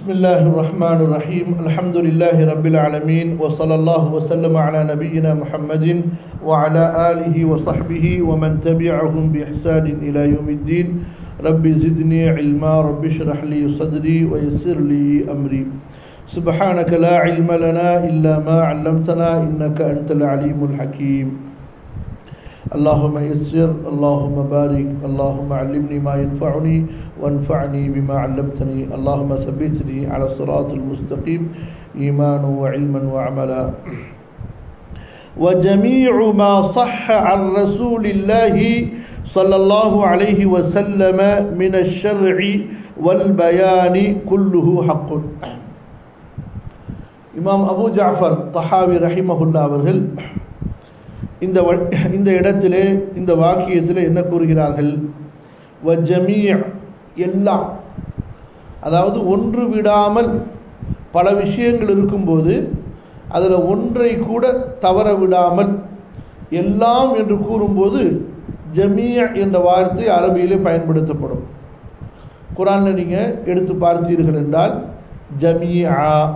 بسم الله الرحمن الرحيم الحمد لله رب العالمين وصلى الله وسلم على نبينا محمد وعلى آله وصحبه ومن تبعهم بإحسان إلى يوم الدين رب زدني علما رب اشرح لي صدري ويسر لي أمري سبحانك لا علم لنا إلا ما علمتنا إنك أنت العليم الحكيم اللهم يسر اللهم بارك اللهم علمني ما ينفعني وانفعني بما علمتني اللهم ثبتني على الصراط المستقيم إيمانا وعلما وعملا وجميع ما صح عن رسول الله صلى الله عليه وسلم من الشرع والبيان كله حق இமாம் அபு ஜாஃபர் தஹாவி ரஹிமஹுல்லா அவர்கள் இந்த இந்த இடத்திலே இந்த வாக்கியத்தில் என்ன கூறுகிறார்கள் வஜமீ எல்லாம் அதாவது ஒன்று விடாமல் பல விஷயங்கள் இருக்கும்போது அதில் ஒன்றை கூட தவற விடாமல் எல்லாம் என்று கூறும்போது ஜமிய என்ற வார்த்தை அரபியிலே பயன்படுத்தப்படும் குரானில் நீங்கள் எடுத்து பார்த்தீர்கள் என்றால் ஜமியா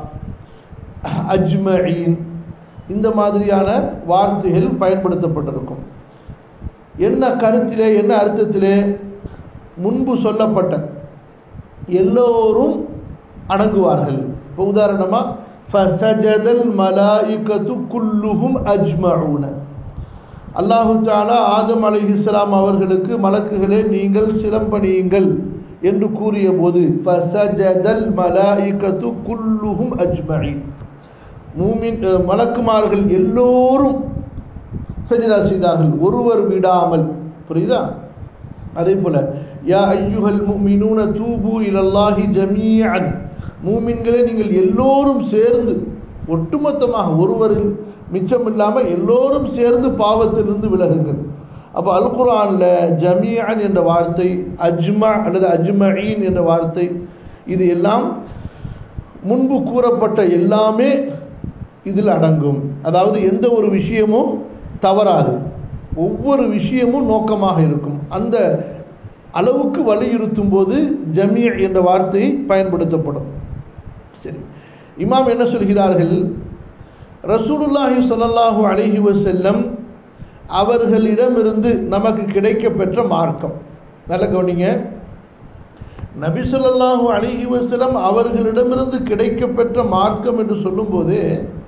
அஜ்மீன் இந்த மாதிரியான வார்த்தைகள் பயன்படுத்தப்பட்டிருக்கும் என்ன கருத்திலே என்ன அர்த்தத்திலே முன்பு சொல்லப்பட்ட எல்லோரும் அடங்குவார்கள் இப்போ உதாரணமாக ஃபசஜதல் மலாயிகத்து குல்லுஹும் அஜ்மஊன அல்லாஹு தாலா ஆதம் அலி இஸ்லாம் அவர்களுக்கு மலக்குகளே நீங்கள் சிலம்பணியுங்கள் என்று கூறிய போது ஃபசஜதல் மலாயிகத்து குல்லுஹும் அஜ்மஈன் மூமின் மலக்குமார்கள் எல்லோரும் சஜிதா செய்தார்கள் ஒருவர் விடாமல் புரியுதா அதே போல யா ஐயுகல் முமினூன தூபு இலல்லாஹி ஜமீஅன் மூமின்களே நீங்கள் எல்லோரும் சேர்ந்து ஒட்டுமொத்தமாக ஒருவரில் மிச்சம் இல்லாமல் எல்லோரும் சேர்ந்து பாவத்திலிருந்து விலகுங்கள் அப்போ அல் குரானில் ஜமீஅன் என்ற வார்த்தை அஜ்மா அல்லது அஜ்மஈன் என்ற வார்த்தை இது எல்லாம் முன்பு கூறப்பட்ட எல்லாமே இதில் அடங்கும் அதாவது எந்த ஒரு விஷயமும் தவறாது ஒவ்வொரு விஷயமும் நோக்கமாக இருக்கும் அந்த அளவுக்கு வலியுறுத்தும் போது ஜமிய என்ற வார்த்தை பயன்படுத்தப்படும் சரி இமாம் என்ன சொல்கிறார்கள் ரசூலுல்லாஹி சொல்லல்லாஹு அழகி வசல்லம் அவர்களிடமிருந்து நமக்கு கிடைக்க பெற்ற மார்க்கம் நல்ல கவனிங்க நபி சொல்லாஹு அழகி வசலம் அவர்களிடமிருந்து கிடைக்க பெற்ற மார்க்கம் என்று சொல்லும்போது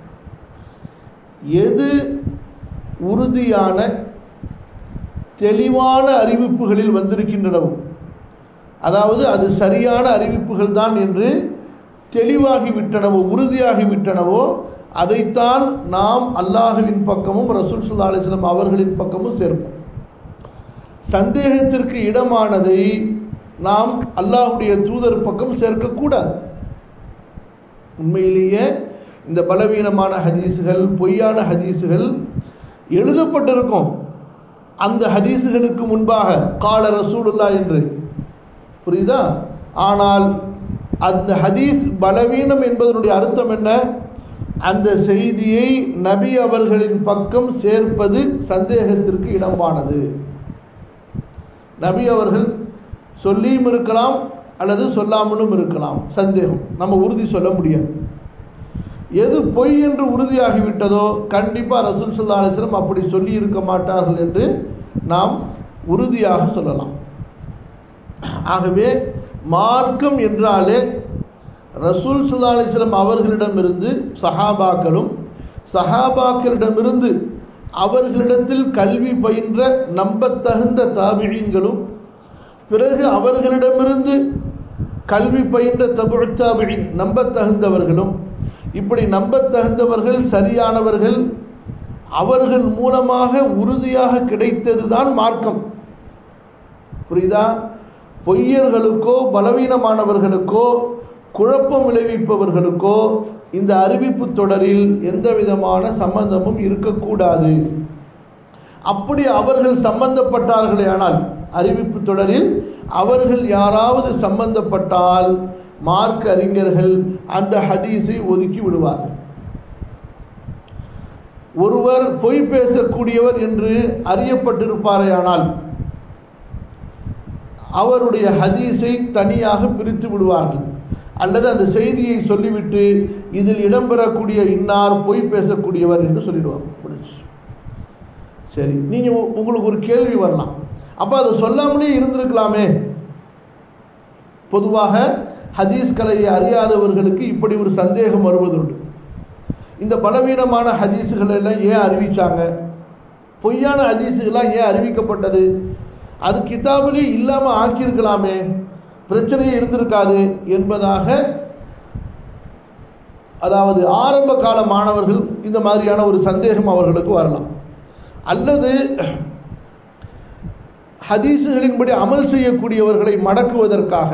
எது உறுதியான தெளிவான அறிவிப்புகளில் வந்திருக்கின்றனவோ அதாவது அது சரியான அறிவிப்புகள் தான் என்று தெளிவாகிவிட்டனவோ உறுதியாகிவிட்டனவோ அதைத்தான் நாம் அல்லாஹுவின் பக்கமும் ரசூல் சுல்லா அலிஸ்லாம் அவர்களின் பக்கமும் சேர்ப்போம் சந்தேகத்திற்கு இடமானதை நாம் அல்லாஹுடைய தூதர் பக்கம் சேர்க்கக்கூடாது உண்மையிலேயே இந்த பலவீனமான ஹதீஸுகள் பொய்யான ஹதீஸுகள் எழுதப்பட்டிருக்கும் அந்த ஹதீஸுகளுக்கு முன்பாக கால ரசூலுல்லா என்று புரியுதா ஆனால் அந்த ஹதீஸ் பலவீனம் என்பதனுடைய அர்த்தம் என்ன அந்த செய்தியை நபி அவர்களின் பக்கம் சேர்ப்பது சந்தேகத்திற்கு இடமானது நபி அவர்கள் சொல்லியும் இருக்கலாம் அல்லது சொல்லாமலும் இருக்கலாம் சந்தேகம் நம்ம உறுதி சொல்ல முடியாது எது பொய் என்று உறுதியாகிவிட்டதோ கண்டிப்பாக ரசூல் சுல்லா அலிஸ்லம் அப்படி சொல்லி இருக்க மாட்டார்கள் என்று நாம் உறுதியாக சொல்லலாம் ஆகவே மார்க்கம் என்றாலே ரசூல் சுல்லா அலிஸ்லம் அவர்களிடமிருந்து சஹாபாக்களும் சஹாபாக்களிடமிருந்து அவர்களிடத்தில் கல்வி பயின்ற நம்பத்தகுந்த தாபிழின்களும் பிறகு அவர்களிடமிருந்து கல்வி பயின்ற தபு தாபிழின் நம்பத்தகுந்தவர்களும் இப்படி நம்பத்தகுந்தவர்கள் சரியானவர்கள் அவர்கள் மூலமாக உறுதியாக கிடைத்தது தான் மார்க்கம் புரியுதா பொய்யர்களுக்கோ பலவீனமானவர்களுக்கோ குழப்பம் விளைவிப்பவர்களுக்கோ இந்த அறிவிப்பு தொடரில் எந்த விதமான சம்பந்தமும் இருக்கக்கூடாது அப்படி அவர்கள் சம்பந்தப்பட்டார்களே ஆனால் அறிவிப்பு தொடரில் அவர்கள் யாராவது சம்பந்தப்பட்டால் மார்க் அறிஞர்கள் அந்த ஹதீஸை ஒதுக்கி விடுவார்கள் ஒருவர் பொய் பேசக்கூடியவர் என்று அறியப்பட்டிருப்பாரேயானால் அவருடைய ஹதீஸை தனியாக பிரித்து விடுவார்கள் அல்லது அந்த செய்தியை சொல்லிவிட்டு இதில் இடம்பெறக்கூடிய இன்னார் பொய் பேசக்கூடியவர் என்று சொல்லிடுவாங்க முடிஞ்சு சரி நீங்க உ- உங்களுக்கு ஒரு கேள்வி வரலாம் அப்ப அதை சொல்லாமலே இருந்திருக்கலாமே பொதுவாக ஹதீஸ் கலையை அறியாதவர்களுக்கு இப்படி ஒரு சந்தேகம் வருவதுண்டு இந்த பலவீனமான ஹதீஸுகள் எல்லாம் ஏன் அறிவிச்சாங்க பொய்யான ஹதீஸுகள்லாம் ஏன் அறிவிக்கப்பட்டது அது கிதாபிலே இல்லாம ஆக்கியிருக்கலாமே பிரச்சனையே இருந்திருக்காது என்பதாக அதாவது ஆரம்ப கால மாணவர்கள் இந்த மாதிரியான ஒரு சந்தேகம் அவர்களுக்கு வரலாம் அல்லது ஹதீஸுகளின்படி அமல் செய்யக்கூடியவர்களை மடக்குவதற்காக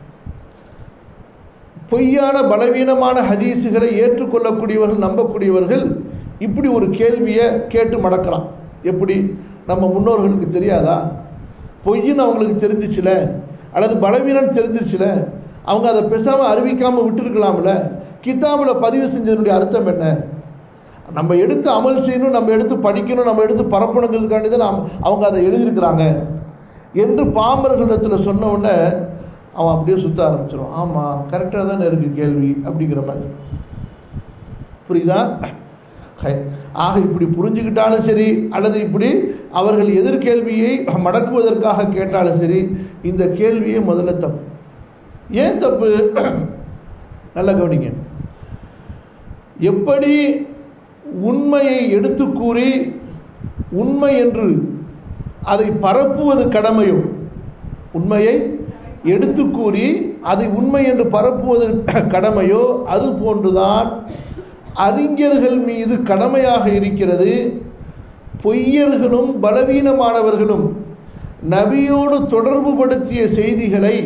பொய்யான பலவீனமான ஹதீஸுகளை ஏற்றுக்கொள்ளக்கூடியவர்கள் நம்பக்கூடியவர்கள் இப்படி ஒரு கேள்வியை கேட்டு மடக்கலாம் எப்படி நம்ம முன்னோர்களுக்கு தெரியாதா பொய்ன்னு அவங்களுக்கு தெரிஞ்சிச்சுல அல்லது பலவீனம் தெரிஞ்சிச்சுல அவங்க அதை பேசாம அறிவிக்காம விட்டுருக்கலாம்ல கிதாபுல பதிவு செஞ்சதனுடைய அர்த்தம் என்ன நம்ம எடுத்து அமல் செய்யணும் நம்ம எடுத்து படிக்கணும் நம்ம எடுத்து பரப்பணுங்கிறதுக்காண்டி தான் நாம் அவங்க அதை எழுதியிருக்கிறாங்க என்று பாமரர்களிடத்துல சொன்ன உடனே அவன் அப்படியே சுத்த ஆரம்பிச்சிடும் ஆமா கரெக்டாக தானே இருக்கு கேள்வி அப்படிங்கிற மாதிரி புரியுதா ஹை. ஆக இப்படி புரிஞ்சுக்கிட்டாலும் சரி அல்லது இப்படி அவர்கள் எதிர்கேள்வியை மடக்குவதற்காக கேட்டாலும் சரி இந்த கேள்வியே முதல்ல தப்பு ஏன் தப்பு நல்லா கவனிங்க எப்படி உண்மையை எடுத்து கூறி உண்மை என்று அதை பரப்புவது கடமையோ உண்மையை எடுத்து கூறி அதை உண்மை என்று பரப்புவது கடமையோ அது போன்றுதான் அறிஞர்கள் மீது கடமையாக இருக்கிறது பொய்யர்களும் பலவீனமானவர்களும் நபியோடு தொடர்புபடுத்திய செய்திகளை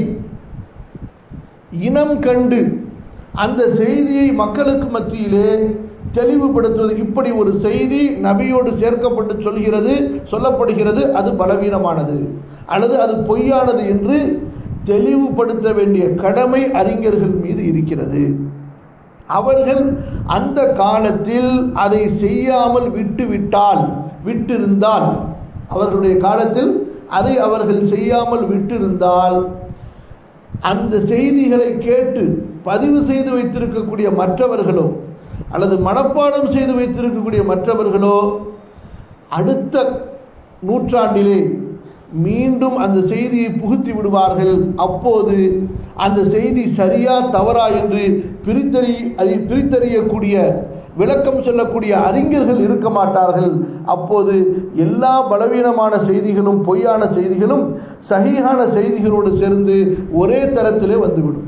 இனம் கண்டு அந்த செய்தியை மக்களுக்கு மத்தியிலே தெளிவுபடுத்துவது இப்படி ஒரு செய்தி நபியோடு சேர்க்கப்பட்டு சொல்கிறது சொல்லப்படுகிறது அது பலவீனமானது அல்லது அது பொய்யானது என்று தெளிவுபடுத்த வேண்டிய கடமை அறிஞர்கள் மீது இருக்கிறது அவர்கள் அந்த காலத்தில் அதை செய்யாமல் விட்டுவிட்டால் விட்டிருந்தால் அவர்களுடைய காலத்தில் அதை அவர்கள் செய்யாமல் விட்டிருந்தால் அந்த செய்திகளை கேட்டு பதிவு செய்து வைத்திருக்கக்கூடிய மற்றவர்களோ அல்லது மனப்பாடம் செய்து வைத்திருக்கக்கூடிய மற்றவர்களோ அடுத்த நூற்றாண்டிலே மீண்டும் அந்த செய்தியை புகுத்தி விடுவார்கள் அப்போது அந்த செய்தி சரியா தவறா என்று பிரித்தறி அறி- பிரித்தறியக்கூடிய விளக்கம் சொல்லக்கூடிய அறிஞர்கள் இருக்க மாட்டார்கள் அப்போது எல்லா பலவீனமான செய்திகளும் பொய்யான செய்திகளும் சகிஹான செய்திகளோடு சேர்ந்து ஒரே தரத்திலே வந்துவிடும்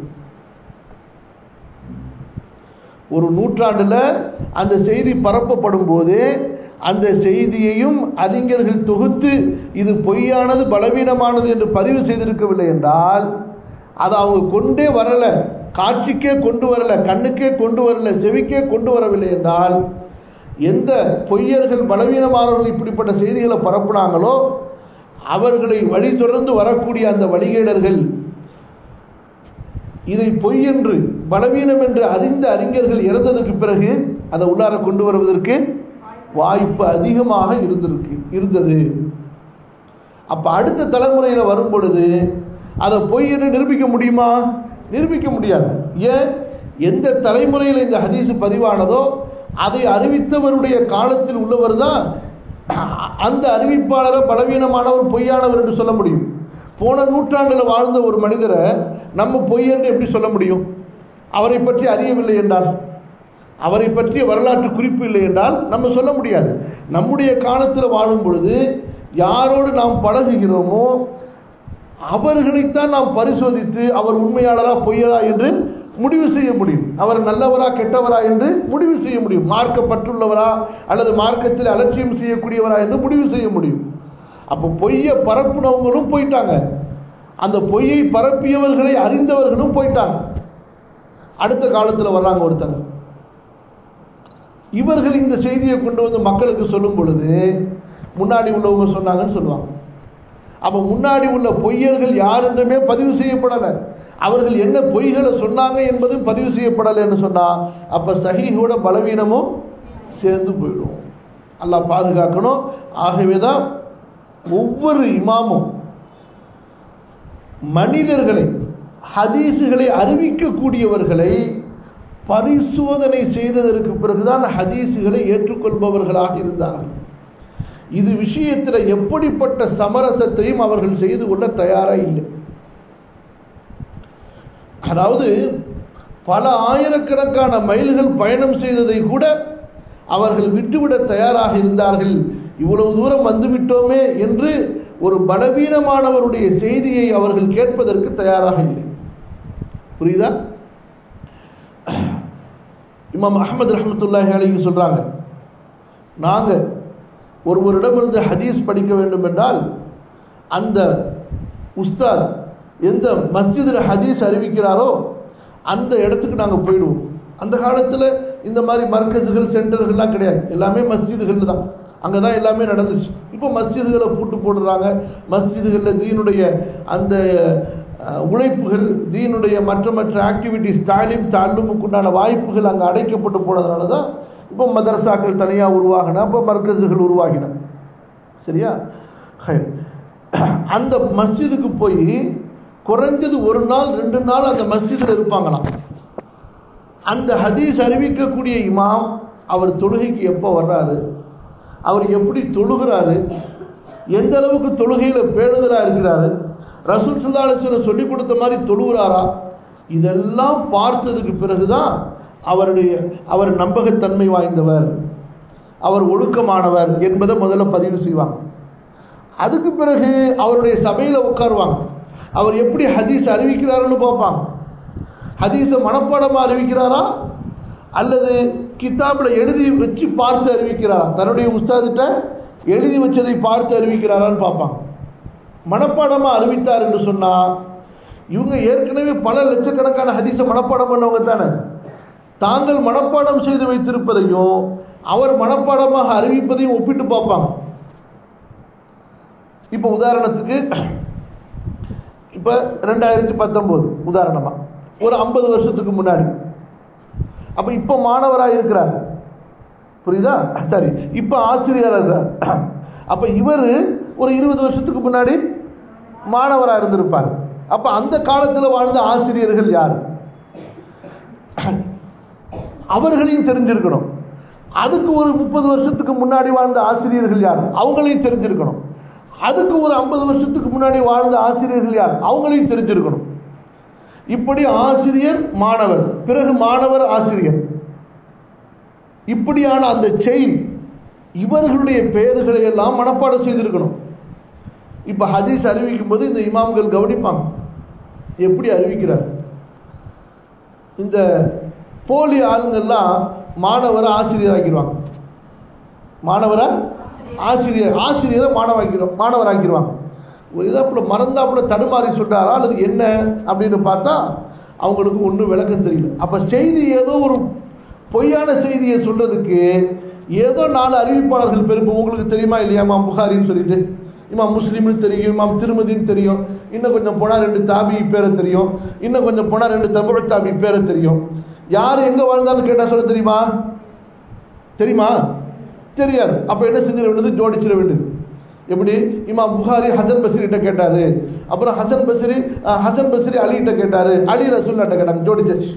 ஒரு நூற்றாண்டுல அந்த செய்தி பரப்பப்படும் போது அந்த செய்தியையும் அறிஞர்கள் தொகுத்து இது பொய்யானது பலவீனமானது என்று பதிவு செய்திருக்கவில்லை என்றால் அதை அவங்க கொண்டே வரல காட்சிக்கே கொண்டு வரல கண்ணுக்கே கொண்டு வரல செவிக்கே கொண்டு வரவில்லை என்றால் எந்த பொய்யர்கள் பலவீனமானவர்கள் இப்படிப்பட்ட செய்திகளை பரப்புனாங்களோ அவர்களை வழி தொடர்ந்து வரக்கூடிய அந்த வழிகேடர்கள் இதை பொய் என்று பலவீனம் என்று அறிந்த அறிஞர்கள் இறந்ததுக்கு பிறகு அதை உள்ளார கொண்டு வருவதற்கு வாய்ப்பு அதிகமாக இருந்திருக்கு இருந்தது அப்ப அடுத்த தலைமுறையில வரும் பொழுது அதை பொய் என்று நிரூபிக்க முடியுமா நிரூபிக்க முடியாது ஏன் எந்த தலைமுறையில் இந்த ஹதீஸ் பதிவானதோ அதை அறிவித்தவருடைய காலத்தில் உள்ளவர் தான் அந்த அறிவிப்பாளரை பலவீனமானவர் பொய்யானவர் என்று சொல்ல முடியும் போன நூற்றாண்டில் வாழ்ந்த ஒரு மனிதரை நம்ம பொய் என்று எப்படி சொல்ல முடியும் அவரை பற்றி அறியவில்லை என்றால் அவரை பற்றிய வரலாற்று குறிப்பு இல்லை என்றால் நம்ம சொல்ல முடியாது நம்முடைய காலத்தில் வாழும் பொழுது யாரோடு நாம் பழகுகிறோமோ அவர்களைத்தான் நாம் பரிசோதித்து அவர் உண்மையாளரா பொய்யரா என்று முடிவு செய்ய முடியும் அவர் நல்லவரா கெட்டவரா என்று முடிவு செய்ய முடியும் மார்க்கப்பட்டுள்ளவரா அல்லது மார்க்கத்தில் அலட்சியம் செய்யக்கூடியவரா என்று முடிவு செய்ய முடியும் அப்போ பொய்யை பரப்புனவங்களும் போயிட்டாங்க அந்த பொய்யை பரப்பியவர்களை அறிந்தவர்களும் போயிட்டாங்க அடுத்த காலத்தில் வர்றாங்க ஒருத்தங்க இவர்கள் இந்த செய்தியை கொண்டு வந்து மக்களுக்கு சொல்லும் பொழுது முன்னாடி உள்ளவங்க சொன்னாங்கன்னு சொல்லுவாங்க அப்ப முன்னாடி உள்ள பொய்யர்கள் யார் என்றுமே பதிவு செய்யப்படலை அவர்கள் என்ன பொய்களை சொன்னாங்க என்பதும் பதிவு செய்யப்படலைன்னு சொன்னா அப்ப சஹீஹோட பலவீனமும் சேர்ந்து போயிடும் அல்லாஹ் பாதுகாக்கணும் ஆகவேதான் ஒவ்வொரு இமாமும் மனிதர்களை ஹதீஸுகளை அறிவிக்கக்கூடியவர்களை பரிசோதனை செய்ததற்கு பிறகுதான் ஹதீஸுகளை ஏற்றுக்கொள்பவர்களாக இருந்தார்கள் இது விஷயத்தில் எப்படிப்பட்ட சமரசத்தையும் அவர்கள் செய்து கொள்ள தயாரா இல்லை அதாவது பல ஆயிரக்கணக்கான மைல்கள் பயணம் செய்ததை கூட அவர்கள் விட்டுவிட தயாராக இருந்தார்கள் இவ்வளவு தூரம் வந்துவிட்டோமே என்று ஒரு பலவீனமானவருடைய செய்தியை அவர்கள் கேட்பதற்கு தயாராக இல்லை புரியுதா இமாம் அஹமது ரஹமத்துல்லாஹி அலைஹி சொல்றாங்க நாங்க ஒருவரிடமிருந்து ஹதீஸ் படிக்க வேண்டும் என்றால் அந்த உஸ்தாத் எந்த மஸ்ஜிதில் ஹதீஸ் அறிவிக்கிறாரோ அந்த இடத்துக்கு நாங்கள் போயிடுவோம் அந்த காலத்தில் இந்த மாதிரி மர்க்கஸுகள் சென்டர்கள்லாம் கிடையாது எல்லாமே மஸ்ஜிதுகள் தான் அங்கே தான் எல்லாமே நடந்துச்சு இப்போ மஸ்ஜிதுகளை பூட்டு போடுறாங்க மஸ்ஜிதுகளில் தீனுடைய அந்த அஹ், உழைப்புகள் தீனுடைய மற்ற மற்ற ஆக்டிவிட்டிஸ் தாலிம் தாலுமுக்குண்டான வாய்ப்புகள் அங்கே அடைக்கப்பட்டு போனதுனால தான் இப்போ மதரசாக்கள் தனியாக உருவாகின அப்போ மர்க்கஸுகள் உருவாகின சரியா ஹைர். அந்த மஸ்ஜிதுக்கு போய் குறைஞ்சது ஒரு நாள் ரெண்டு நாள் அந்த மஸ்ஜிதில் இருப்பாங்களாம் அந்த ஹதீஸ் அறிவிக்கக்கூடிய இமாம் அவர் தொழுகைக்கு எப்போ வர்றாரு அவர் எப்படி தொழுகிறாரு எந்த அளவுக்கு தொழுகையில பேணுதலா இருக்கிறாரு ரசூல் சுல்லாசனம் சொல்லி கொடுத்த மாதிரி தொழுகிறாரா இதெல்லாம் பார்த்ததுக்கு பிறகுதான் அவருடைய அவர் நம்பகத்தன்மை வாய்ந்தவர் அவர் ஒழுக்கமானவர் என்பதை முதல்ல பதிவு செய்வாங்க அதுக்கு பிறகு அவருடைய சபையில உட்காருவாங்க அவர் எப்படி ஹதீஸ் அறிவிக்கிறாருன்னு பார்ப்பாங்க ஹதீஸை மனப்பாடமா அறிவிக்கிறாரா அல்லது கிதாப்ல எழுதி வச்சு பார்த்து அறிவிக்கிறாரா தன்னுடைய உஸ்தாதிட்ட எழுதி வச்சதை பார்த்து அறிவிக்கிறாரான்னு பார்ப்பாங்க மனப்பாடமா அறிவித்தார் என்று சொன்னா இவங்க ஏற்கனவே பல லட்சக்கணக்கான ஹதீஸை மனப்பாடம் பண்ணவங்க தானே தாங்கள் மனப்பாடம் செய்து வைத்திருப்பதையும் அவர் மனப்பாடமாக அறிவிப்பதையும் ஒப்பிட்டு பார்ப்பாங்க இப்ப உதாரணத்துக்கு இப்ப ரெண்டாயிரத்தி பத்தொன்பது உதாரணமா ஒரு ஐம்பது வருஷத்துக்கு முன்னாடி அப்ப இப்ப மாணவரா இருக்கிறார் புரியுதா சரி இப்ப ஆசிரியரா இருக்கிறார் அப்ப இவர் ஒரு இருபது வருஷத்துக்கு முன்னாடி மாணவரா இருந்திருப்பார் அப்ப அந்த காலத்துல வாழ்ந்த ஆசிரியர்கள் யார் அவர்களையும் தெரிஞ்சிருக்கணும் அதுக்கு ஒரு முப்பது வருஷத்துக்கு முன்னாடி வாழ்ந்த ஆசிரியர்கள் யார் அவங்களையும் தெரிஞ்சிருக்கணும் அதுக்கு ஒரு ஐம்பது வருஷத்துக்கு முன்னாடி வாழ்ந்த ஆசிரியர்கள் யார் அவங்களையும் தெரிஞ்சிருக்கணும் இப்படி ஆசிரியர் மாணவர் பிறகு மாணவர் ஆசிரியர் இப்படியான அந்த செயின் இவர்களுடைய பெயர்களை எல்லாம் மனப்பாடம் செய்திருக்கணும் இப்ப ஹதீஸ் அறிவிக்கும் போது இந்த இமாம்கள் கவனிப்பாங்க எப்படி அறிவிக்கிறார் இந்த போலி ஆளுங்கெல்லாம் மாணவரை ஆசிரியர் ஆக்கிடுவாங்க மாணவரை ஆசிரியர் ஆசிரியரை மாணவாக்கிறோம் மாணவராக்கிடுவாங்க ஒரு இதாப்புல மறந்தாப்புல தடுமாறி சொல்றாரா அல்லது என்ன அப்படின்னு பார்த்தா அவங்களுக்கு ஒன்றும் விளக்கம் தெரியல அப்ப செய்தி ஏதோ ஒரு பொய்யான செய்தியை சொல்றதுக்கு ஏதோ நாலு அறிவிப்பாளர்கள் பேர் இப்போ உங்களுக்கு தெரியுமா இல்லையா இமாம் புகாரின்னு சொல்லிட்டு இமாம் முஸ்லீம்னு தெரியும் இமாம் திருமதின்னு தெரியும் இன்னும் கொஞ்சம் போனா ரெண்டு தாபி பேரை தெரியும் இன்னும் கொஞ்சம் போனா ரெண்டு தமிழ் தாபி பேரை தெரியும் யார் எங்க வாழ்ந்தான்னு கேட்டா சொல்ல தெரியுமா தெரியுமா தெரியாது அப்ப என்ன செஞ்சிட வேண்டியது ஜோடிச்சிட வேண்டியது எப்படி இமாம் புகாரி ஹசன் பஸ்ரிட்ட கேட்டாரு அப்புறம் ஹசன் பஸ்ரி அஹ், ஹசன் பஸ்ரி அலிகிட்ட கேட்டாரு அலி ரசூல்லாட்ட கேட்டாங்க ஜோடிச்சாச்சு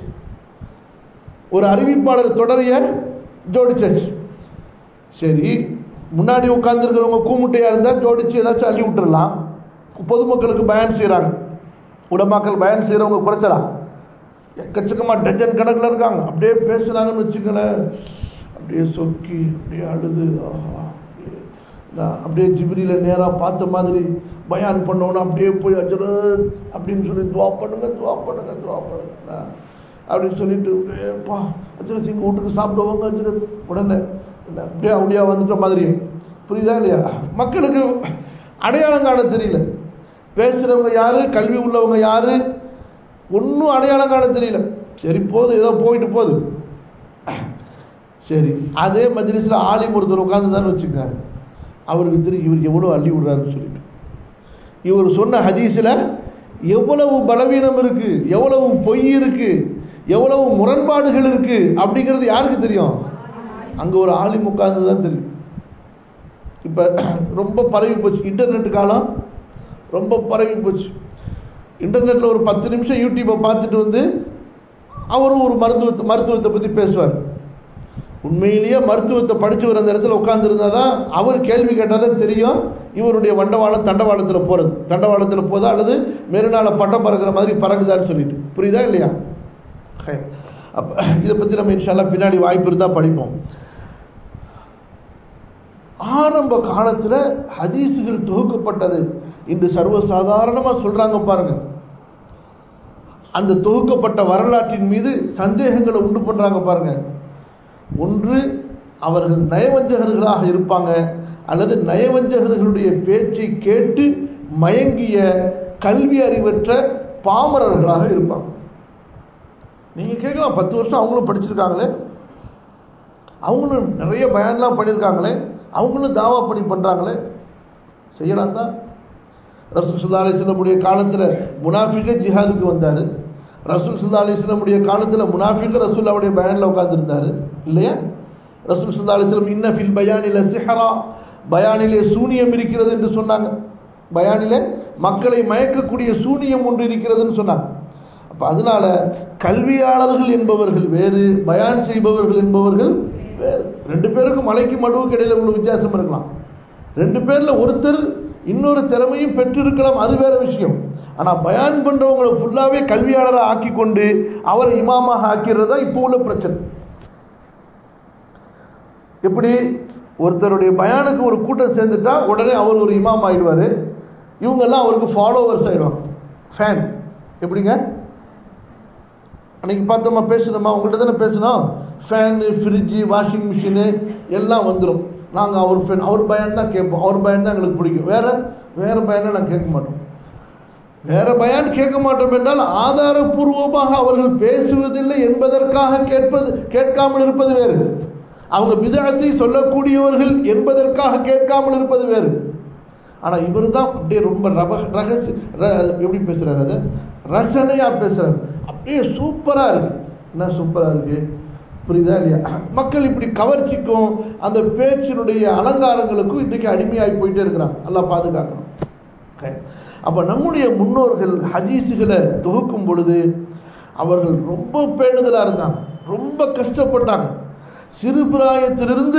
ஒரு அறிவிப்பாளர் தொடரைய ஜோடிச்சாச்சு சரி முன்னாடி உட்கார்ந்துருக்கிறவங்க கூமுட்டையா இருந்தா ஜோடிச்சு ஏதாச்சும் அள்ளி விட்டுறலாம் பொதுமக்களுக்கு பயன் செய்றாங்க உடமாக்கள் பயன் செய்றவங்க குறைச்சலாம் எக்கச்சக்கமா டஜன் கணக்குல இருக்காங்க அப்படியே பேசுறாங்கன்னு வச்சுக்கங்களேன் அப்படியே சொக்கி அப்படியே அழுது ஆஹா அப்படியே நான் அப்படியே ஜிப்ரியில நேரா பார்த்த மாதிரி பயான் பண்ணோன்னா அப்படியே போய் அஜரத் அப்படின்னு சொல்லி துவா பண்ணுங்க துவா பண்ணுங்க துவா பண்ணுங்க நான் அப்படின்னு சொல்லிட்டு ஏப்பா அஜரத் எங்க வீட்டுக்கு சாப்பிடுவாங்க அஜரத் உடனே என்ன, அப்படியே அப்படியா வந்துட்ட மாதிரி புரியுதா இல்லையா மக்களுக்கு அடையாளம் காண தெரியல பேசுறவங்க யாரு கல்வி உள்ளவங்க யாரு ஒன்றும் அடையாளம் காண தெரியல சரி போதும் ஏதோ போயிட்டு போகுது சரி அதே மஜ்லிஸ்ல ஆலிம் ஒருத்தர் உட்காந்துதான்னு வச்சுக்கோங்க அவருக்கு தெரியும் இவர் எவ்வளோ அள்ளி விடுறாருன்னு சொல்லிட்டு இவர் சொன்ன ஹதீஸ்ல எவ்வளவு பலவீனம் இருக்கு எவ்வளவு பொய் இருக்கு எவ்வளவு முரண்பாடுகள் இருக்கு அப்படிங்கிறது யாருக்கு தெரியும் அங்க ஒரு ஆலிம் உட்கார்ந்து தான் தெரியும் இப்ப ரொம்ப பரவி போச்சு இன்டர்நெட் காலம் ரொம்ப பரவி போச்சு இன்டர்நெட்டில் ஒரு பத்து நிமிஷம் யூடியூப்பை பார்த்துட்டு வந்து அவரும் ஒரு மருத்துவத்தை மருத்துவத்தை பற்றி பேசுவார் உண்மையிலேயே மருத்துவத்தை படிச்சவர் அந்த இடத்துல உட்கார்ந்துருந்தா தான் அவர் கேள்வி கேட்டால் தான் தெரியும் இவருடைய வண்டவாளம் தண்டவாளத்தில் போகிறது தண்டவாளத்தில் போதா அல்லது மெருநாள பட்டம் பறக்கிற மாதிரி பறக்குதான்னு சொல்லிட்டு புரியுதா இல்லையா அப்போ இதை பற்றி நம்ம இன்ஷால்லா பின்னாடி வாய்ப்பு இருந்தால் படிப்போம் ஆரம்ப காலத்தில் ஹதீஸுகள் தொகுக்கப்பட்டது இன்று சர்வசாதாரணமாக சொல்றாங்க பாருங்க அந்த தொகுக்கப்பட்ட வரலாற்றின் மீது சந்தேகங்களை உண்டு பண்றாங்க பாருங்க ஒன்று அவர்கள் நயவஞ்சகர்களாக இருப்பாங்க அல்லது நயவஞ்சகர்களுடைய பேச்சை கேட்டு மயங்கிய கல்வி அறிவற்ற பாமரர்களாக இருப்பாங்க நீங்க கேட்கலாம் பத்து வருஷம் அவங்களும் படிச்சிருக்காங்களே அவங்களும் நிறைய பயன்லாம் பண்ணியிருக்காங்களே அவங்களும் தாவா பண்ணி பண்றாங்களே செய்யலாம் தான் ரசூல் சுல்லா அலிஸ்லமுடைய காலத்தில் முனாஃபிக ஜிஹாதுக்கு வந்தார் ரசூல் சுல்லா அலிஸ்லமுடைய காலத்தில் முனாஃபிக ரசூல் அவருடைய பயானில் உட்காந்துருந்தாரு இல்லையா ரசூல் சுல்லா அலிஸ்லம் இன்ன ஃபில் பயானில சிஹரா பயானிலே சூனியம் இருக்கிறது என்று சொன்னாங்க பயானிலே மக்களை மயக்கக்கூடிய சூனியம் ஒன்று இருக்கிறதுன்னு சொன்னாங்க அப்போ அதனால கல்வியாளர்கள் என்பவர்கள் வேறு பயான் செய்பவர்கள் என்பவர்கள் வேறு ரெண்டு பேருக்கும் மலைக்கு மடுவுக்கு இடையில உள்ள வித்தியாசம் இருக்கலாம் ரெண்டு பேர்ல ஒருத்தர் இன்னொரு திறமையும் பெற்றிருக்கலாம் அது வேற விஷயம் ஆனா பயான் பண்றவங்களை ஃபுல்லாவே கல்வியாளராக ஆக்கி கொண்டு அவரை இமாமாக ஆக்கிறது தான் இப்போ உள்ள பிரச்சனை எப்படி ஒருத்தருடைய பயானுக்கு ஒரு கூட்டம் சேர்ந்துட்டா உடனே அவர் ஒரு இமாம் ஆயிடுவாரு இவங்கெல்லாம் அவருக்கு ஃபாலோவர்ஸ் ஆயிடுவாங்க ஃபேன் எப்படிங்க அன்னைக்கு பார்த்தோமா பேசணுமா உங்கள்கிட்ட தானே பேசணும் ஃபேனு ஃப்ரிட்ஜு வாஷிங் மிஷினு எல்லாம் வந்துடும் நாங்கள் அவர் ஃபேன் அவர் பயன் தான் கேட்போம் அவர் பயன் தான் எங்களுக்கு பிடிக்கும் வேற வேற பயனை நாங்கள் கேட்க மாட்டோம் வேற பயான் கேட்க மாட்டோம் என்றால் ஆதாரபூர்வமாக அவர்கள் பேசுவதில்லை என்பதற்காக கேட்பது கேட்காமல் இருப்பது வேறு அவங்க விதத்தை சொல்லக்கூடியவர்கள் என்பதற்காக கேட்காமல் இருப்பது வேறு ஆனா இவர் தான் அப்படியே ரொம்ப ரப ரகசி எப்படி பேசுறாரு அதை ரசனையா பேசுறாரு அப்படியே சூப்பரா இருக்கு என்ன சூப்பரா இருக்கு புரியுதா இல்லையா மக்கள் இப்படி கவர்ச்சிக்கும் அந்த பேச்சினுடைய அலங்காரங்களுக்கும் இன்றைக்கு அடிமையாகி போயிட்டே இருக்கிறாங்க நல்லா பாதுகாக்கணும் அப்ப நம்முடைய முன்னோர்கள் ஹதீஸுகளை தொகுக்கும் பொழுது அவர்கள் ரொம்ப பேணுதலா இருந்தாங்க ரொம்ப கஷ்டப்பட்டாங்க சிறு பிராயத்திலிருந்து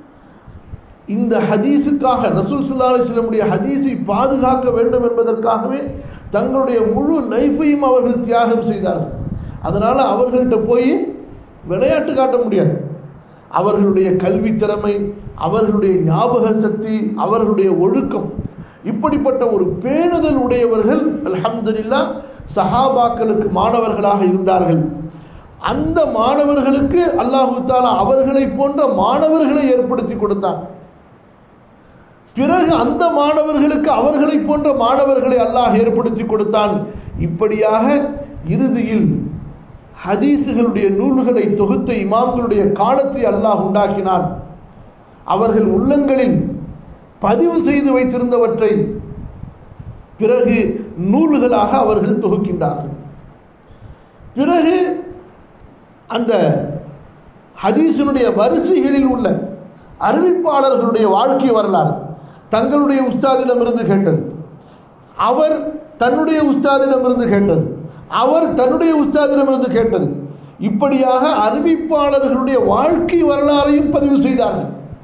இந்த ஹதீஸுக்காக ரசூல் சுல்லா அலிஸ்லமுடைய ஹதீஸை பாதுகாக்க வேண்டும் என்பதற்காகவே தங்களுடைய முழு லைஃபையும் அவர்கள் தியாகம் செய்தார்கள் அதனால அவர்கள்ட்ட போய் விளையாட்டு காட்ட முடியாது அவர்களுடைய கல்வி திறமை அவர்களுடைய ஞாபக சக்தி அவர்களுடைய ஒழுக்கம் இப்படிப்பட்ட ஒரு பேணுதல் உடையவர்கள் அல்ஹம்துலில்லா சஹாபாக்களுக்கு மாணவர்களாக இருந்தார்கள் அந்த மாணவர்களுக்கு அல்லாஹு தாலா அவர்களை போன்ற மாணவர்களை ஏற்படுத்தி கொடுத்தான் பிறகு அந்த மாணவர்களுக்கு அவர்களை போன்ற மாணவர்களை அல்லாஹ் ஏற்படுத்தி கொடுத்தான் இப்படியாக இறுதியில் ஹதீஸுகளுடைய நூல்களை தொகுத்த இமாம்களுடைய காலத்தை அல்லாஹ் உண்டாக்கினான் அவர்கள் உள்ளங்களில் பதிவு செய்து வைத்திருந்தவற்றை பிறகு நூல்களாக அவர்கள் தொகுக்கின்றார்கள் பிறகு அந்த ஹதீஸினுடைய வரிசைகளில் உள்ள அறிவிப்பாளர்களுடைய வாழ்க்கை வரலாறு தங்களுடைய உஸ்தாதிடமிருந்து கேட்டது அவர் தன்னுடைய உஸ்தாதிடமிருந்து கேட்டது அவர் தன்னுடைய உஸ்தாதிடமிருந்து கேட்டது இப்படியாக அறிவிப்பாளர்களுடைய வாழ்க்கை வரலாறையும் பதிவு செய்தார்கள்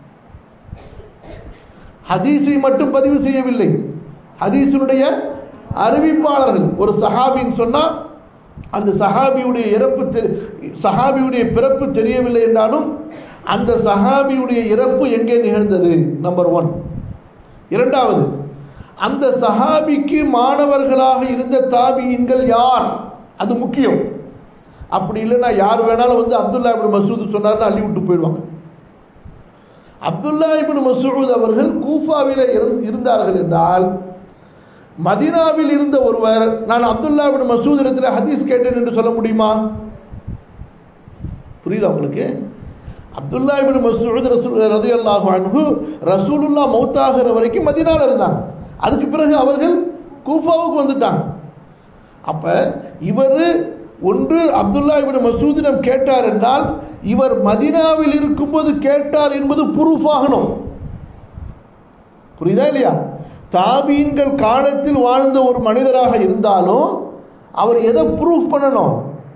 ஹதீஸை மட்டும் பதிவு செய்யவில்லை ஹதீஸினுடைய அறிவிப்பாளர்கள் ஒரு சஹாபின்னு சொன்னா அந்த சஹாபியுடைய இறப்பு சஹாபியுடைய பிறப்பு தெரியவில்லை என்றாலும் அந்த சஹாபியுடைய இறப்பு எங்கே நிகழ்ந்தது நம்பர் ஒன் இரண்டாவது அந்த சஹாபிக்கு மாணவர்களாக இருந்த தாபியின்கள் யார் அது முக்கியம் அப்படி இல்லைன்னா யார் வேணாலும் வந்து அப்துல்லா இபின் மசூத் சொன்னார்னு அள்ளி விட்டு போயிடுவாங்க அப்துல்லா இபின் மசூத் அவர்கள் கூஃபாவில் இருந்தார்கள் என்றால் மதினாவில் இருந்த ஒருவர் நான் அப்துல்லா இபின் மசூத் இடத்துல ஹதீஸ் கேட்டேன் என்று சொல்ல முடியுமா புரியுதா உங்களுக்கு அப்துல்லா இபின் மசூத் ரசூல் ரதியல்லாஹு அன்ஹு ரசூலுல்லா மௌத்தாகிற வரைக்கும் மதினால இருந்தாங்க அதுக்கு பிறகு அவர்கள் கூஃபாவுக்கு வந்துட்டாங்க அப்ப இவர் ஒன்று அப்துல்லா இபின் மசூதிடம் கேட்டார் என்றால் இவர் மதினாவில் இருக்கும்போது கேட்டார் என்பது ப்ரூஃப் ஆகணும் புரியுதா இல்லையா தாபீன்கள் காலத்தில் வாழ்ந்த ஒரு மனிதராக இருந்தாலும் அவர் எதை ப்ரூஃப் பண்ணணும்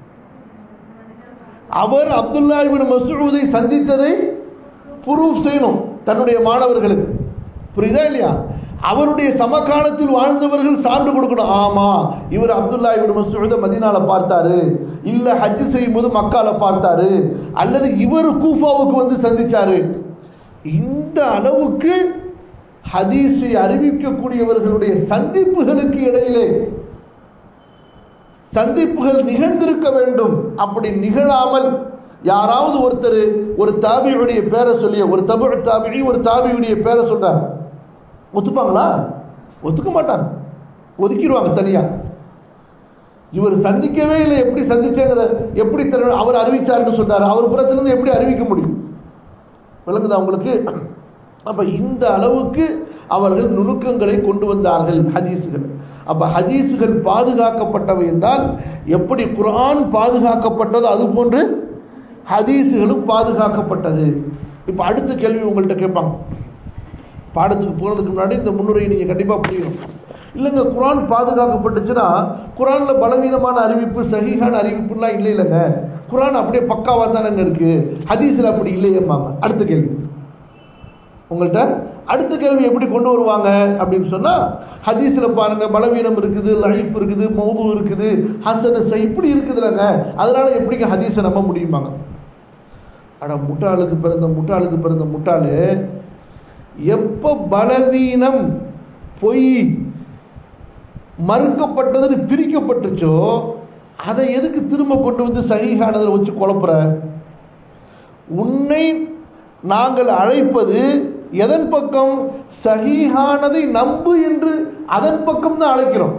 அவர் அப்துல்லா இபின் மசூதை சந்தித்ததை ப்ரூஃப் செய்யணும் தன்னுடைய மாணவர்களுக்கு புரியுதா இல்லையா அவருடைய சமகாலத்தில் வாழ்ந்தவர்கள் சான்று கொடுக்கணும் ஆமா இவர் அப்துல்லா இபின் மசூத மதினால பார்த்தாரு இல்ல ஹஜ் செய்யும் போது மக்கால பார்த்தாரு அல்லது இவர் கூஃபாவுக்கு வந்து சந்திச்சாரு இந்த அளவுக்கு ஹதீஸை அறிவிக்கக்கூடியவர்களுடைய சந்திப்புகளுக்கு இடையிலே சந்திப்புகள் நிகழ்ந்திருக்க வேண்டும் அப்படி நிகழாமல் யாராவது ஒருத்தர் ஒரு தாபியுடைய பேரை சொல்லிய ஒரு தமிழ் தாபி ஒரு தாபியுடைய பேரை சொல்றாங்க ஒத்துப்பாங்களா ஒத்துக்க மாட்டாங்க ஒதுக்கிடுவாங்க தனியா இவர் சந்திக்கவே இல்லை எப்படி சந்திச்சேங்கிற எப்படி தர- அவர் அறிவிச்சார்னு சொன்னார் அவர் புறத்திலிருந்து எப்படி அறிவிக்க முடியும் விளங்குதா உங்களுக்கு அப்ப இந்த அளவுக்கு அவர்கள் நுணுக்கங்களை கொண்டு வந்தார்கள் ஹதீஸுகள் அப்ப ஹதீஸுகள் பாதுகாக்கப்பட்டவை என்றால் எப்படி குர்ஆன் பாதுகாக்கப்பட்டதோ அது போன்று ஹதீஸுகளும் பாதுகாக்கப்பட்டது இப்ப அடுத்த கேள்வி உங்கள்கிட்ட கேட்பாங்க பாடத்துக்கு போறதுக்கு முன்னாடி இந்த முன்னுரையை நீங்க கண்டிப்பா புரியணும் இல்லைங்க குர்ஆன் பாதுகாக்கப்பட்டுச்சுன்னா குர்ஆன்ல பலவீனமான அறிவிப்பு சஹீஹான அறிவிப்புலாம் இல்லை இல்லைங்க குர்ஆன் அப்படியே பக்காவா தானங்க இருக்கு ஹதீஸ்ல அப்படி இல்லையேம்பாங்க அடுத்த கேள்வி உங்கள்கிட்ட அடுத்த கேள்வி எப்படி கொண்டு வருவாங்க அப்படின்னு சொன்னா ஹதீஸ்ல பாருங்க பலவீனம் இருக்குது லைஃப் இருக்குது மௌது இருக்குது ஹசன சை இப்படி இருக்குதுலங்க அதனால எப்படிங்க ஹதீஸை நம்ப முடியுமாங்க அட முட்டாளுக்கு பிறந்த முட்டாளுக்கு பிறந்த முட்டாளு எப்ப பலவீனம் பொய் மறுக்கப்பட்டதுன்னு பிரிக்கப்பட்டுச்சோ அதை எதுக்கு திரும்ப கொண்டு வந்து சகிஹானதில் வச்சு குழப்புற உன்னை நாங்கள் அழைப்பது எதன் பக்கம் சஹீஹானதை நம்பு என்று அதன் பக்கம் தான் அழைக்கிறோம்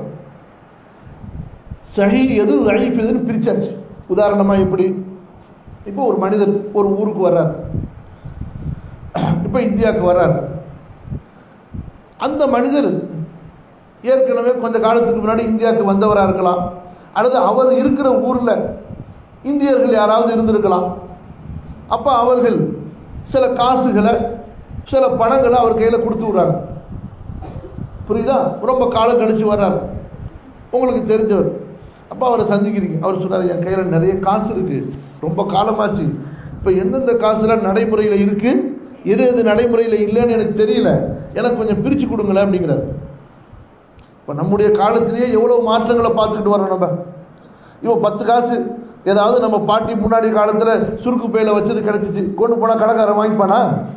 சஹி எது லைஃப் எதுன்னு பிரிச்சாச்சு உதாரணமா எப்படி இப்போ ஒரு மனிதர் ஒரு ஊருக்கு வர்றார் இப்போ இந்தியாவுக்கு வர்றார் அந்த மனிதர் ஏற்கனவே கொஞ்ச காலத்துக்கு முன்னாடி இந்தியாவுக்கு வந்தவராக இருக்கலாம் அல்லது அவர் இருக்கிற ஊர்ல இந்தியர்கள் யாராவது இருந்திருக்கலாம் அப்ப அவர்கள் சில காசுகளை சில பணங்களை அவர் கையில கொடுத்து விடுறாங்க புரியுதா ரொம்ப காலம் கழிச்சு வர்றாரு உங்களுக்கு தெரிஞ்சவர் அப்ப அவரை சந்திக்கிறீங்க அவர் சொன்னார் என் கையில நிறைய காசு இருக்கு ரொம்ப காலமாச்சு இப்ப எந்தெந்த காசுலாம் நடைமுறையில இருக்கு எது எது நடைமுறையில இல்லைன்னு எனக்கு தெரியல எனக்கு கொஞ்சம் பிரிச்சு கொடுங்களேன் அப்படிங்கிறார் இப்ப நம்முடைய காலத்திலேயே எவ்வளவு மாற்றங்களை பார்த்துக்கிட்டு வரோம் நம்ம இப்போ பத்து காசு ஏதாவது நம்ம பாட்டி முன்னாடி காலத்துல சுருக்கு பையில வச்சது கிடைச்சிச்சு கொண்டு போனா கடைக்காரன் வாங்கிப்பானா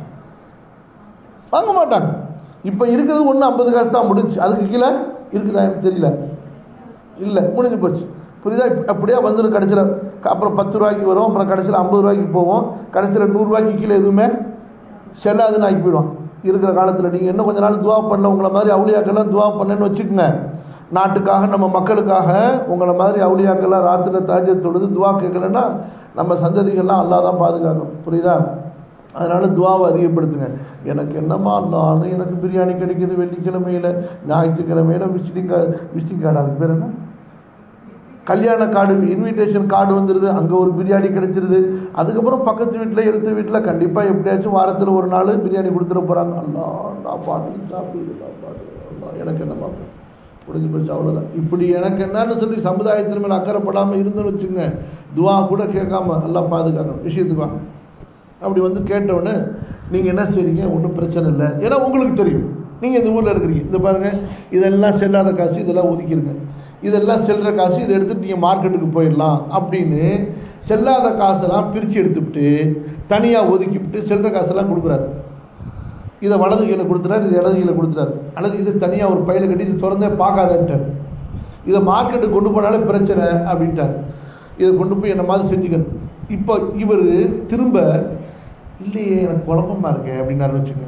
வாங்க மாட்டாங்க இப்ப இருக்கிறது ஒண்ணு ஐம்பது காசு தான் முடிஞ்சு அதுக்கு கீழே இருக்குதா எனக்கு தெரியல இல்ல முடிஞ்சு போச்சு புரியுதா இப்ப அப்படியே வந்துடும் கடைசியில் அப்புறம் பத்து ரூபாய்க்கு வரும் அப்புறம் கடைசியில் ஐம்பது ரூபாய்க்கு போவோம் கடைசியில் நூறுரூவாய்க்கு கீழே எதுவுமே செல்லாதுன்னு ஆக்கி போயிடும் இருக்கிற காலத்தில் நீங்கள் இன்னும் கொஞ்ச நாள் துவா பண்ணல உங்களை மாதிரி அவுளியாக்கெல்லாம் துவா பண்ணேன்னு வச்சுக்கோங்க நாட்டுக்காக நம்ம மக்களுக்காக உங்களை மாதிரி அவுளியாக்கெல்லாம் ராத்திரில தாஜ தொழுது துவா கேட்கலன்னா நம்ம சந்ததிகள்லாம் அல்லா தான் பாதுகாக்கும் புரியுதா அதனால துவாவை அதிகப்படுத்துங்க எனக்கு என்னமா அல்லான்னு எனக்கு பிரியாணி கிடைக்குது வெள்ளிக்கிழமையில ஞாயிற்றுக்கிழமையில விசிட்டிங் கார்டு விசிட்டிங் கார்டு அதுக்கு பேர் என்ன கல்யாண கார்டு இன்விடேஷன் கார்டு வந்துடுது அங்கே ஒரு பிரியாணி கிடைச்சிருது அதுக்கப்புறம் பக்கத்து வீட்டில் எழுத்து வீட்டில் கண்டிப்பாக எப்படியாச்சும் வாரத்தில் ஒரு நாள் பிரியாணி கொடுத்துட போகிறாங்க அல்லா நான் பாட்டு சாப்பிடுது நான் பாட்டு அல்லா எனக்கு என்னமா முடிஞ்சு போச்சு அவ்வளோதான் இப்படி எனக்கு என்னன்னு சொல்லி சமுதாயத்தின் மேலே அக்கறைப்படாமல் இருந்துன்னு வச்சுங்க துவா கூட கேட்காம எல்லாம் பாதுகாக்கணும் விஷயத்துக்கு வாங்க அப்படி வந்து கேட்டவுடனே நீங்கள் என்ன செய்றீங்க ஒன்றும் பிரச்சனை இல்லை ஏன்னா உங்களுக்கு தெரியும் நீங்கள் இந்த ஊரில் இருக்கிறீங்க இந்த பாருங்க இதெல்லாம் செல்லாத காசு இதெல்லாம் ஒதுக்கிடுங்க இதெல்லாம் செல்ற காசு இதை எடுத்துட்டு நீங்கள் மார்க்கெட்டுக்கு போயிடலாம் அப்படின்னு செல்லாத காசெல்லாம் பிரித்து எடுத்துவிட்டு தனியாக ஒதுக்கிவிட்டு செல்ற காசெல்லாம் கொடுக்குறாரு இதை வலது கையில் கொடுத்துறாரு இது இடது கையில் கொடுத்துறாரு அல்லது இது தனியாக ஒரு பையில கட்டி இது திறந்தே பார்க்காதன்ட்டார் இதை மார்க்கெட்டுக்கு கொண்டு போனாலே பிரச்சனை அப்படின்ட்டார் இதை கொண்டு போய் என்ன மாதிரி செஞ்சுக்கணும் இப்போ இவர் திரும்ப இல்லையே எனக்கு குழப்பமா இருக்கே அப்படின்னாரு வச்சுங்க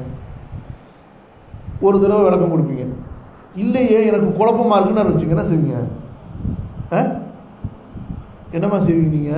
ஒரு தடவை விளக்கம் கொடுப்பீங்க இல்லையே எனக்கு குழப்பமா இருக்குன்னு வச்சுங்க என்ன செய்வீங்க ஆ? என்னம்மா செய்வீங்க நீங்க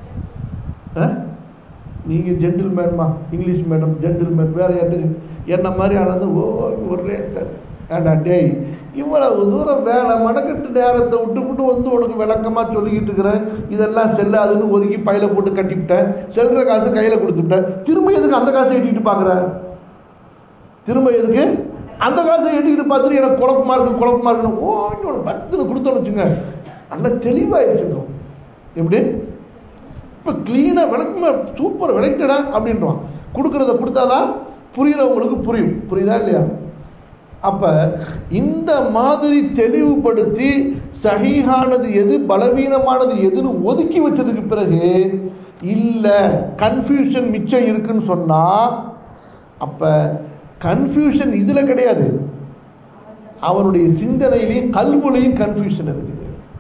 ஆ? நீங்க ஜென்டில்மேன்மா இங்கிலீஷ் மேடம் ஜென்டில்மேன் வேற யார்ட்டு என்ன மாதிரி ஆனது ஓ ஒரே ச- ஏண்டா டேய் இவ்வளவு தூரம் வேலை மனக்கட்டு நேரத்தை விட்டு விட்டு வந்து உனக்கு விளக்கமா சொல்லிக்கிட்டு இருக்கிறேன் இதெல்லாம் செல்லாதுன்னு ஒதுக்கி பையில போட்டு கட்டிவிட்டேன் செல்ற காசு கையில கொடுத்துட்டேன் திரும்ப எதுக்கு அந்த காசை எட்டிட்டு பாக்குற திரும்ப எதுக்கு அந்த காசை எட்டிக்கிட்டு பார்த்துட்டு எனக்கு குழப்பமா இருக்கு குழப்பமா இருக்குன்னு ஓ ஒரு பத்துன்னு கொடுத்தோன்னு வச்சுங்க நல்லா தெளிவாயிருச்சுக்கும் எப்படி இப்போ கிளீனாக விளக்குமா சூப்பர் விளக்கிட்டடா அப்படின்றான் கொடுக்கறத கொடுத்தாதான் புரியுறவங்களுக்கு புரியும் புரியுதா இல்லையா அப்ப இந்த மாதிரி தெளிவுபடுத்தி சகிஹானது எது பலவீனமானது எதுன்னு ஒதுக்கி வச்சதுக்கு பிறகு இல்ல கன்ஃபியூஷன் மிச்சம் இருக்குன்னு சொன்னா அப்ப கன்ஃபியூஷன் இதுல கிடையாது அவனுடைய சிந்தனையிலையும் கல்விலையும் கன்ஃபியூஷன் இருக்குது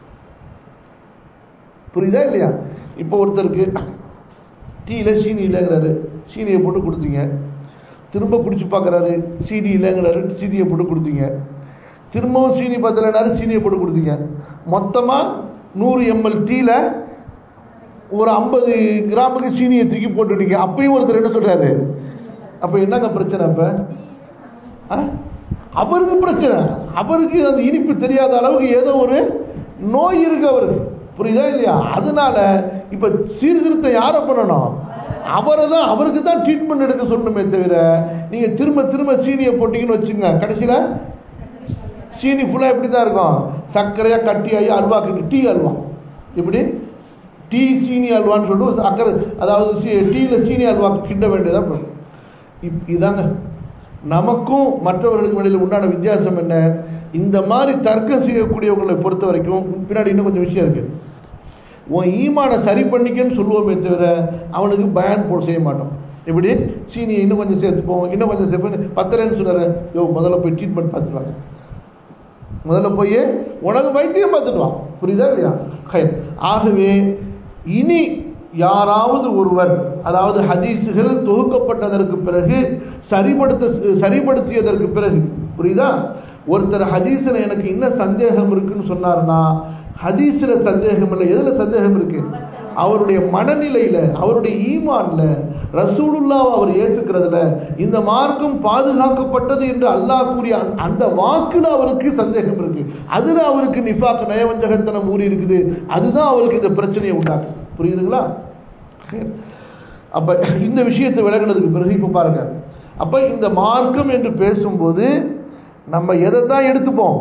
புரியுதா இல்லையா இப்போ ஒருத்தருக்கு டீல சீனி இல்லைங்கிறாரு சீனியை போட்டு கொடுத்தீங்க திரும்ப குடிச்சு பார்க்குறாரு சீனி இல்லைங்கிறாரு சீனியை போட்டு கொடுத்தீங்க திரும்பவும் சீனி பத்தலைனாரு சீனியை போட்டு கொடுத்தீங்க மொத்தமாக நூறு எம்எல் டீல ஒரு ஐம்பது கிராமுக்கு சீனியை தூக்கி போட்டுட்டீங்க அப்பயும் ஒருத்தர் என்ன சொல்றாரு அப்ப என்னங்க பிரச்சனை அப்ப ஆ? அவருக்கு பிரச்சனை அவருக்கு அந்த இனிப்பு தெரியாத அளவுக்கு ஏதோ ஒரு நோய் இருக்கு அவருக்கு புரியுதா இல்லையா அதனால இப்ப சீர்திருத்தம் யாரை பண்ணணும் அவரை தான் அவருக்கு தான் ட்ரீட்மெண்ட் எடுக்க சொல்லணுமே தவிர நீங்க திரும்ப திரும்ப சீனியை போட்டீங்கன்னு வச்சுங்க கடைசியில சீனி ஃபுல்லா எப்படி தான் இருக்கும் சர்க்கரையா கட்டியாகி அல்வா கட்டி டீ அல்வா இப்படி டீ சீனி அல்வான்னு சொல்லிட்டு ஒரு அக்கறை அதாவது சீ- டீல சீனி அல்வா கிண்ட வேண்டியதா போகும். இப் இதாங்க நமக்கும் மற்றவர்களுக்கும் இடையில உண்டான வித்தியாசம் என்ன இந்த மாதிரி தர்க்கம் செய்யக்கூடியவங்களை பொறுத்த வரைக்கும் பின்னாடி இன்னும் கொஞ்சம் விஷயம் இருக்கு உன் ஈமானை சரி பண்ணிக்கன்னு சொல்லுவோமே தவிர அவனுக்கு பயன் போட செய்ய மாட்டோம் இப்படி சீனியை இன்னும் கொஞ்சம் சேர்த்துப்போம் இன்னும் கொஞ்சம் சேர்ப்போம் பத்தலைன்னு சொல்லுற யோ முதல்ல போய் ட்ரீட்மெண்ட் பார்த்துருவாங்க முதல்ல போய் உனக்கு வைத்தியம் பார்த்துட்டு வா புரியுதா இல்லையா ஹைர். ஆகவே இனி யாராவது ஒருவர் அதாவது ஹதீஸுகள் தொகுக்கப்பட்டதற்கு பிறகு சரிபடுத்த சரிபடுத்தியதற்கு பிறகு புரியுதா ஒருத்தர் ஹதீஸ்ல எனக்கு என்ன சந்தேகம் இருக்குன்னு சொன்னார்னா ஹதீஸ்ல சந்தேகம் இல்லை எதுல சந்தேகம் இருக்கு அவருடைய மனநிலையில அவருடைய ஈமான்ல ரசூலுல்லாவை அவர் ஏத்துக்கிறதுல இந்த மார்க்கம் பாதுகாக்கப்பட்டது என்று அல்லாஹ் கூறிய அந்த- அந்த வாக்குல அவருக்கு சந்தேகம் இருக்கு அதுல அவருக்கு நிஃபாக் நயவஞ்சகத்தனம் ஊறி இருக்குது அதுதான் அவருக்கு இந்த பிரச்சனையை உண்டாக்கு புரியுதுங்களா ஹைர். அப்ப இந்த விஷயத்தை விலகினதுக்கு பிறகு இப்ப பாருங்க அப்ப இந்த மார்க்கம் என்று பேசும்போது நம்ம எதை தான் எடுத்துப்போம்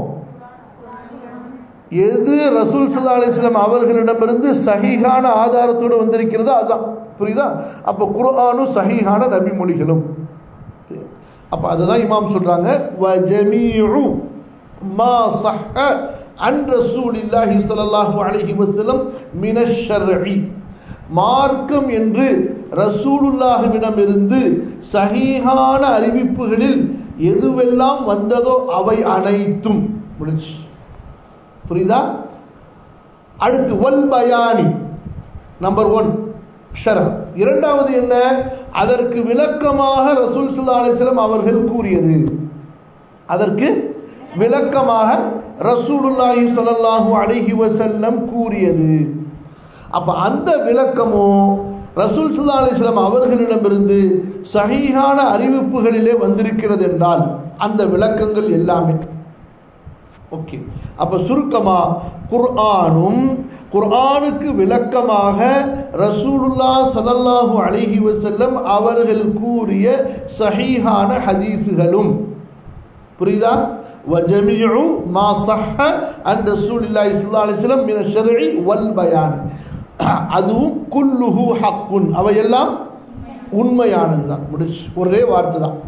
எது ரசூல் சல்லா அலிஸ்லாம் அவர்களிடமிருந்து சஹீஹான ஆதாரத்தோடு வந்திருக்கிறதோ அதுதான் புரியுதா அப்ப குர்ஆனும் சஹீஹான நபி மொழிகளும் அப்ப அதுதான் இமாம் சொல்றாங்க வஜமீஉ மா ஸஹ்ஹ அன் ரசூலில்லாஹி ஸல்லல்லாஹு அலைஹி வஸல்லம் மினஷ் ஷர்இ மார்க்கம் என்று ரசூலுல்லாஹ்விடமிருந்து சஹீஹான அறிவிப்புகளில் எதுவெல்லாம் வந்ததோ அவை அனைத்தும் முடிச்சு புரியுதா அடுத்து வல் பயானி நம்பர் ஒன் ஷரம் இரண்டாவது என்ன அதற்கு விளக்கமாக ரசூல் சுல்லா அலிஸ்லாம் அவர்கள் கூறியது அதற்கு விளக்கமாக ரசூலுல்லாஹி ஸல்லல்லாஹு அலைஹி வஸல்லம் கூறியது அப்ப அந்த விளக்கமும் ரசூல் சுல்லா அலிஸ்லாம் அவர்களிடமிருந்து சஹீஹான அறிவிப்புகளிலே வந்திருக்கிறது என்றால் அந்த விளக்கங்கள் எல்லாமே ஓகே அப்ப சுருக்கமா குர்ஆனும் குர்ஆனுக்கு விளக்கமாக ரசூலுல்லா ஸல்லல்லாஹு அலைஹி வஸல்லம் அவர்கள் கூறிய சஹீஹான ஹதீஸுகளும் புரியுதா வஜமிஉ மா ஸஹ்ஹ அன் ரசூலில்லாஹி ஸல்லல்லாஹு அலைஹி வஸல்லம் மின ஷர்இ வல் பயான் அதுவும் குல்லுஹு ஹக்குன் அவையெல்லாம் உண்மையானதுதான் முடிச்சு ஒரே வார்த்தை தான்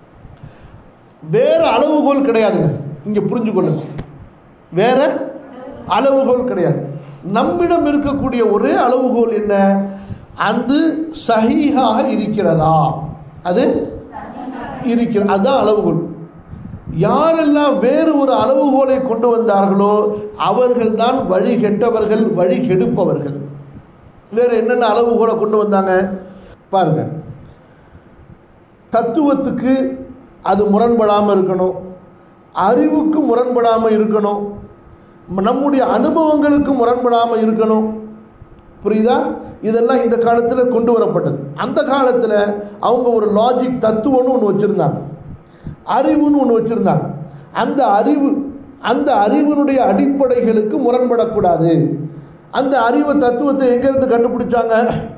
வேற அளவுகோல் கிடையாதுங்க இங்க புரிஞ்சு கொள்ளுங்க வேற அளவுகோல் கிடையாது நம்மிடம் இருக்கக்கூடிய ஒரே அளவுகோல் என்ன அது சஹீஹாக இருக்கிறதா அது இருக்கிற அதான் அளவுகோல் யாரெல்லாம் வேறு ஒரு அளவுகோலை கொண்டு வந்தார்களோ அவர்கள் தான் வழி கெட்டவர்கள் வழி கெடுப்பவர்கள் வேற என்னென்ன அளவுகோலை கொண்டு வந்தாங்க பாருங்க தத்துவத்துக்கு அது முரண்படாமல் இருக்கணும் அறிவுக்கு முரண்படாமல் இருக்கணும் நம்முடைய அனுபவங்களுக்கு முரண்படாமல் இருக்கணும் புரியுதா இதெல்லாம் இந்த காலத்தில் கொண்டு வரப்பட்டது அந்த காலத்தில் அவங்க ஒரு லாஜிக் தத்துவம்னு ஒன்று வச்சுருந்தாங்க அறிவுன்னு ஒன்று வச்சுருந்தாங்க அந்த அறிவு அந்த அறிவினுடைய அடிப்படைகளுக்கு முரண்படக்கூடாது அந்த அறிவு தத்துவத்தை எங்கேருந்து கண்டுபிடிச்சாங்க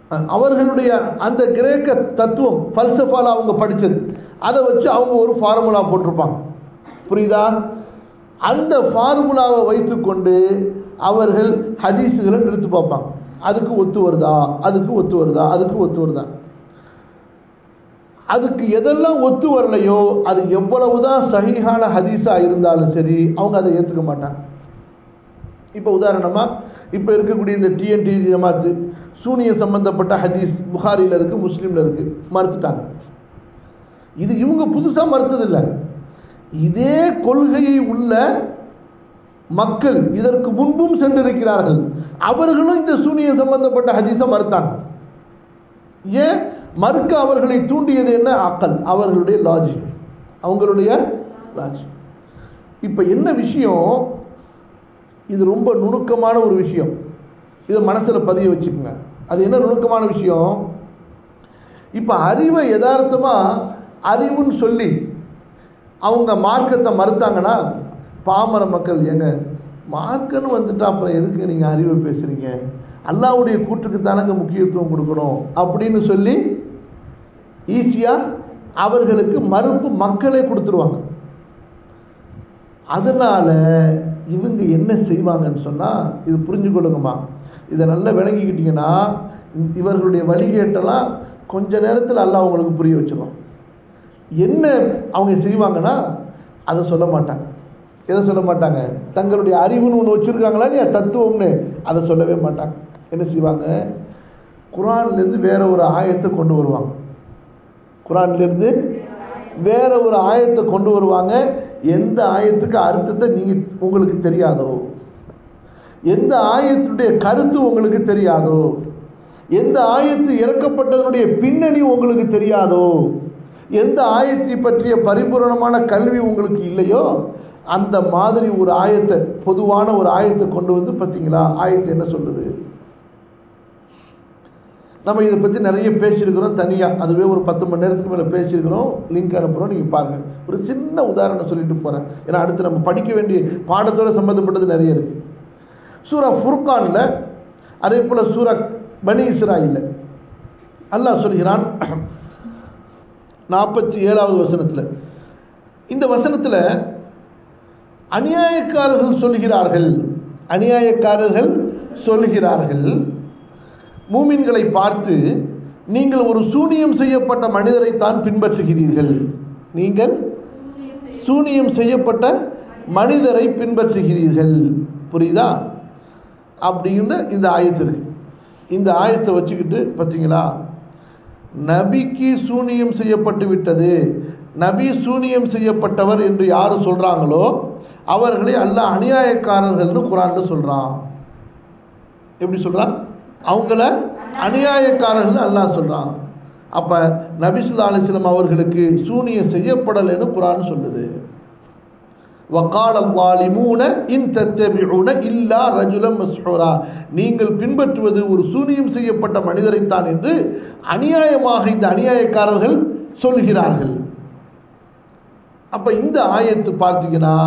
அவர்களுடைய அந்த கிரேக்க தத்துவம் பல்சஃபால அவங்க படிச்சது அதை வச்சு அவங்க ஒரு ஃபார்முலா போட்டிருப்பாங்க புரியுதா அந்த ஃபார்முலாவை வைத்துக்கொண்டு அவர்கள் ஹதீஸுகளை நிறுத்தி பார்ப்பாங்க அதுக்கு ஒத்து வருதா அதுக்கு ஒத்து வருதா அதுக்கு ஒத்து வருதா அதுக்கு எதெல்லாம் ஒத்து வரலையோ அது எவ்வளவுதான் சஹீஹான ஹதீஸா இருந்தாலும் சரி அவங்க அதை ஏற்றுக்க மாட்டாங்க இப்போ உதாரணமா இப்போ இருக்கக்கூடிய இந்த டிஎன்டி ஜமாத்து சூனிய சம்பந்தப்பட்ட ஹதீஸ் புகாரில இருக்கு முஸ்லீம்ல இருக்கு மறுத்துட்டாங்க இது இவங்க புதுசா மறுத்ததில்லை இதே கொள்கையை உள்ள மக்கள் இதற்கு முன்பும் சென்றிருக்கிறார்கள் அவர்களும் இந்த சூனிய சம்பந்தப்பட்ட ஹதீஸை மறுத்தாங்க ஏன் மறுக்க அவர்களை தூண்டியது என்ன அக்கல் அவர்களுடைய லாஜிக் அவங்களுடைய லாஜிக் இப்ப என்ன விஷயம் இது ரொம்ப நுணுக்கமான ஒரு விஷயம் இதை மனசுல பதிய வச்சுக்கோங்க அது என்ன நுணுக்கமான விஷயம் இப்ப அறிவை யதார்த்தமா அறிவுன்னு சொல்லி அவங்க மார்க்கத்தை மறுத்தாங்கன்னா பாமர மக்கள் ஏங்க மார்க்கன்னு வந்துட்டா அப்புறம் எதுக்கு நீங்க அறிவை பேசுறீங்க அல்லாவுடைய கூற்றுக்கு தானங்க முக்கியத்துவம் கொடுக்கணும் அப்படின்னு சொல்லி ஈஸியா அவர்களுக்கு மறுப்பு மக்களே கொடுத்துருவாங்க அதனால இவங்க என்ன செய்வாங்கன்னு சொன்னா இது புரிஞ்சு கொள்ளுங்கம்மா இதை நல்லா விளங்கிக்கிட்டீங்கன்னா இவர்களுடைய வழிகேட்டெல்லாம் கொஞ்ச நேரத்தில் அல்ல அவங்களுக்கு புரிய வச்சிடும் என்ன அவங்க செய்வாங்கன்னா அதை சொல்ல மாட்டாங்க எதை சொல்ல மாட்டாங்க தங்களுடைய அறிவுன்னு ஒன்று வச்சிருக்காங்களா இல்லையா தத்துவம்னு அதை சொல்லவே மாட்டாங்க என்ன செய்வாங்க குரான்லேருந்து வேற ஒரு ஆயத்தை கொண்டு வருவாங்க குரான்லேருந்து வேற ஒரு ஆயத்தை கொண்டு வருவாங்க எந்த ஆயத்துக்கு அர்த்தத்தை நீங்க உங்களுக்கு தெரியாதோ எந்த ஆயத்தினுடைய கருத்து உங்களுக்கு தெரியாதோ எந்த ஆயத்து இறக்கப்பட்டதனுடைய பின்னணி உங்களுக்கு தெரியாதோ எந்த ஆயத்தை பற்றிய பரிபூரணமான கல்வி உங்களுக்கு இல்லையோ அந்த மாதிரி ஒரு ஆயத்தை பொதுவான ஒரு ஆயத்தை கொண்டு வந்து பார்த்தீங்களா ஆயத்தை என்ன சொல்லுது நம்ம இதை பற்றி நிறைய பேசியிருக்கிறோம் தனியாக அதுவே ஒரு பத்து மணி நேரத்துக்கு மேலே பேசியிருக்கிறோம் லிங்க் அனுப்புகிறோம் நீங்கள் பாருங்கள் ஒரு சின்ன உதாரணம் சொல்லிட்டு போகிறேன் ஏன்னா அடுத்து நம்ம படிக்க வேண்டிய பாடத்தோட சம்மந்தப்பட்டது நிறைய இருக்கு சூரா ஃபுர்கானில் அதே போல் சூரா பனி இஸ்ராயில் அல்லாஹ் சொல்கிறான் நாற்பத்தி ஏழாவது வசனத்தில் இந்த வசனத்தில் அநியாயக்காரர்கள் சொல்கிறார்கள் அநியாயக்காரர்கள் சொல்கிறார்கள் மூமின்களை பார்த்து நீங்கள் ஒரு சூனியம் செய்யப்பட்ட மனிதரை தான் பின்பற்றுகிறீர்கள் நீங்கள் சூனியம் செய்யப்பட்ட மனிதரை பின்பற்றுகிறீர்கள் புரியுதா அப்படின்னு இந்த ஆயத்து இருக்கு இந்த ஆயத்தை வச்சுக்கிட்டு பார்த்தீங்களா நபிக்கு சூனியம் செய்யப்பட்டு விட்டது நபி சூனியம் செய்யப்பட்டவர் என்று யாரு சொல்றாங்களோ அவர்களை அல்ல அநியாயக்காரர்கள்னு குரான்ல சொல்றான் எப்படி சொல்றான் அவங்கள அநியாயக்காரர்கள் அல்லாஹ் சொல்றான் அப்ப நபிசுல்லா அலிஸ்லாம் அவர்களுக்கு சூனியம் செய்யப்படலைன்னு குரான் சொல்லுது வக்கால வாலிமூன இன் தத்தபிஉன இல்லா ரஜுலம் மஸ்ஹூரா நீங்கள் பின்பற்றுவது ஒரு சூனியம் செய்யப்பட்ட மனிதரைத்தான் என்று அநியாயமாக இந்த அநியாயக்காரர்கள் சொல்கிறார்கள் அப்ப இந்த ஆயத்து பார்த்தீங்கன்னா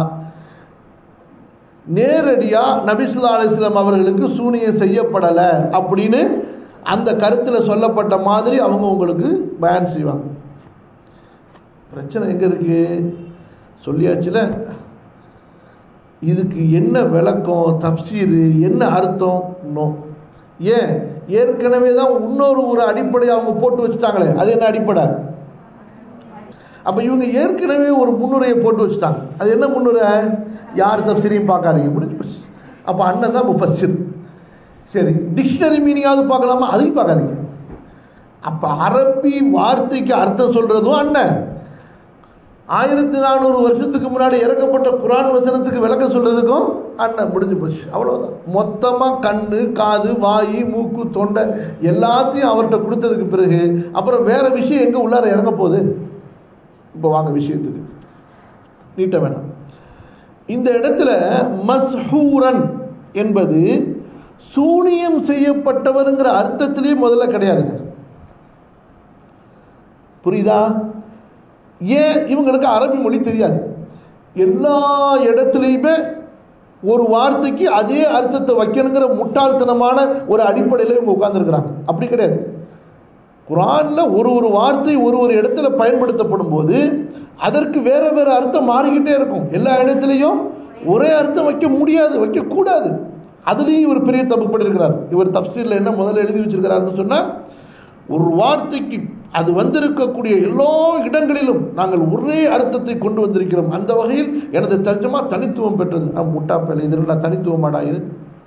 நேரடியா நபிசுல்லா அலிஸ்லாம் அவர்களுக்கு சூனியம் செய்யப்படல அப்படின்னு அந்த கருத்துல சொல்லப்பட்ட மாதிரி அவங்க உங்களுக்கு பயன் செய்வாங்க பிரச்சனை எங்க இருக்கு சொல்லியாச்சுல இதுக்கு என்ன விளக்கம் தப்சீரு என்ன அர்த்தம் நோ ஏன் ஏற்கனவே தான் இன்னொரு ஒரு அடிப்படை அவங்க போட்டு வச்சுட்டாங்களே அது என்ன அடிப்படை அப்ப இவங்க ஏற்கனவே ஒரு முன்னுரையை போட்டு வச்சுட்டாங்க அது என்ன முன்னுரை யார் தப்சீரையும் பார்க்காதீங்க முடிஞ்சு போச்சு அப்ப அண்ணன் தான் முஃபஸ்ஸிர் சரி டிக்ஷனரி மீனிங்காவது பார்க்கலாமா அதையும் பார்க்காதீங்க அப்ப அரபி வார்த்தைக்கு அர்த்தம் சொல்றதும் அண்ணன் ஆயிரத்தி நானூறு வருஷத்துக்கு முன்னாடி இறக்கப்பட்ட குரான் வசனத்துக்கு விளக்கம் சொல்றதுக்கும் அண்ணன் முடிஞ்சு போச்சு அவ்வளவுதான் மொத்தமா கண்ணு காது வாய் மூக்கு தொண்டை எல்லாத்தையும் அவர்கிட்ட கொடுத்ததுக்கு பிறகு அப்புறம் வேற விஷயம் எங்க உள்ளார இறங்க போகுது இப்போ வாங்க விஷயத்துக்கு நீட்ட வேணாம் இந்த இடத்துல மஸ்ஹூரன் என்பது சூனியம் செய்யப்பட்டவருங்கிற அர்த்தத்திலேயே முதல்ல கிடையாதுங்க புரியுதா ஏன் இவங்களுக்கு அரபி மொழி தெரியாது எல்லா இடத்துலையுமே ஒரு வார்த்தைக்கு அதே அர்த்தத்தை வைக்கணுங்கிற முட்டாள்தனமான ஒரு அடிப்படையில் இவங்க உட்கார்ந்துருக்கிறாங்க அப்படி கிடையாது குரான்ல ஒரு ஒரு வார்த்தை ஒரு ஒரு இடத்துல பயன்படுத்தப்படும் போது அதற்கு வேற வேற அர்த்தம் மாறிக்கிட்டே இருக்கும் எல்லா இடத்துலையும் ஒரே அர்த்தம் வைக்க முடியாது வைக்க கூடாது அதுலேயும் இவர் பெரிய தப்பு பண்ணியிருக்கிறார் இவர் தப்சீர்ல என்ன முதல்ல எழுதி வச்சிருக்கிறாருன்னு சொன்னா ஒரு வார்த்தைக்கு அது வந்திருக்கக்கூடிய எல்லா இடங்களிலும் நாங்கள் ஒரே அர்த்தத்தை கொண்டு வந்திருக்கிறோம் அந்த வகையில் எனது தர்ஜமா தனித்துவம் பெற்றது முட்டாப்பேல இது நான் தனித்துவமாடா இது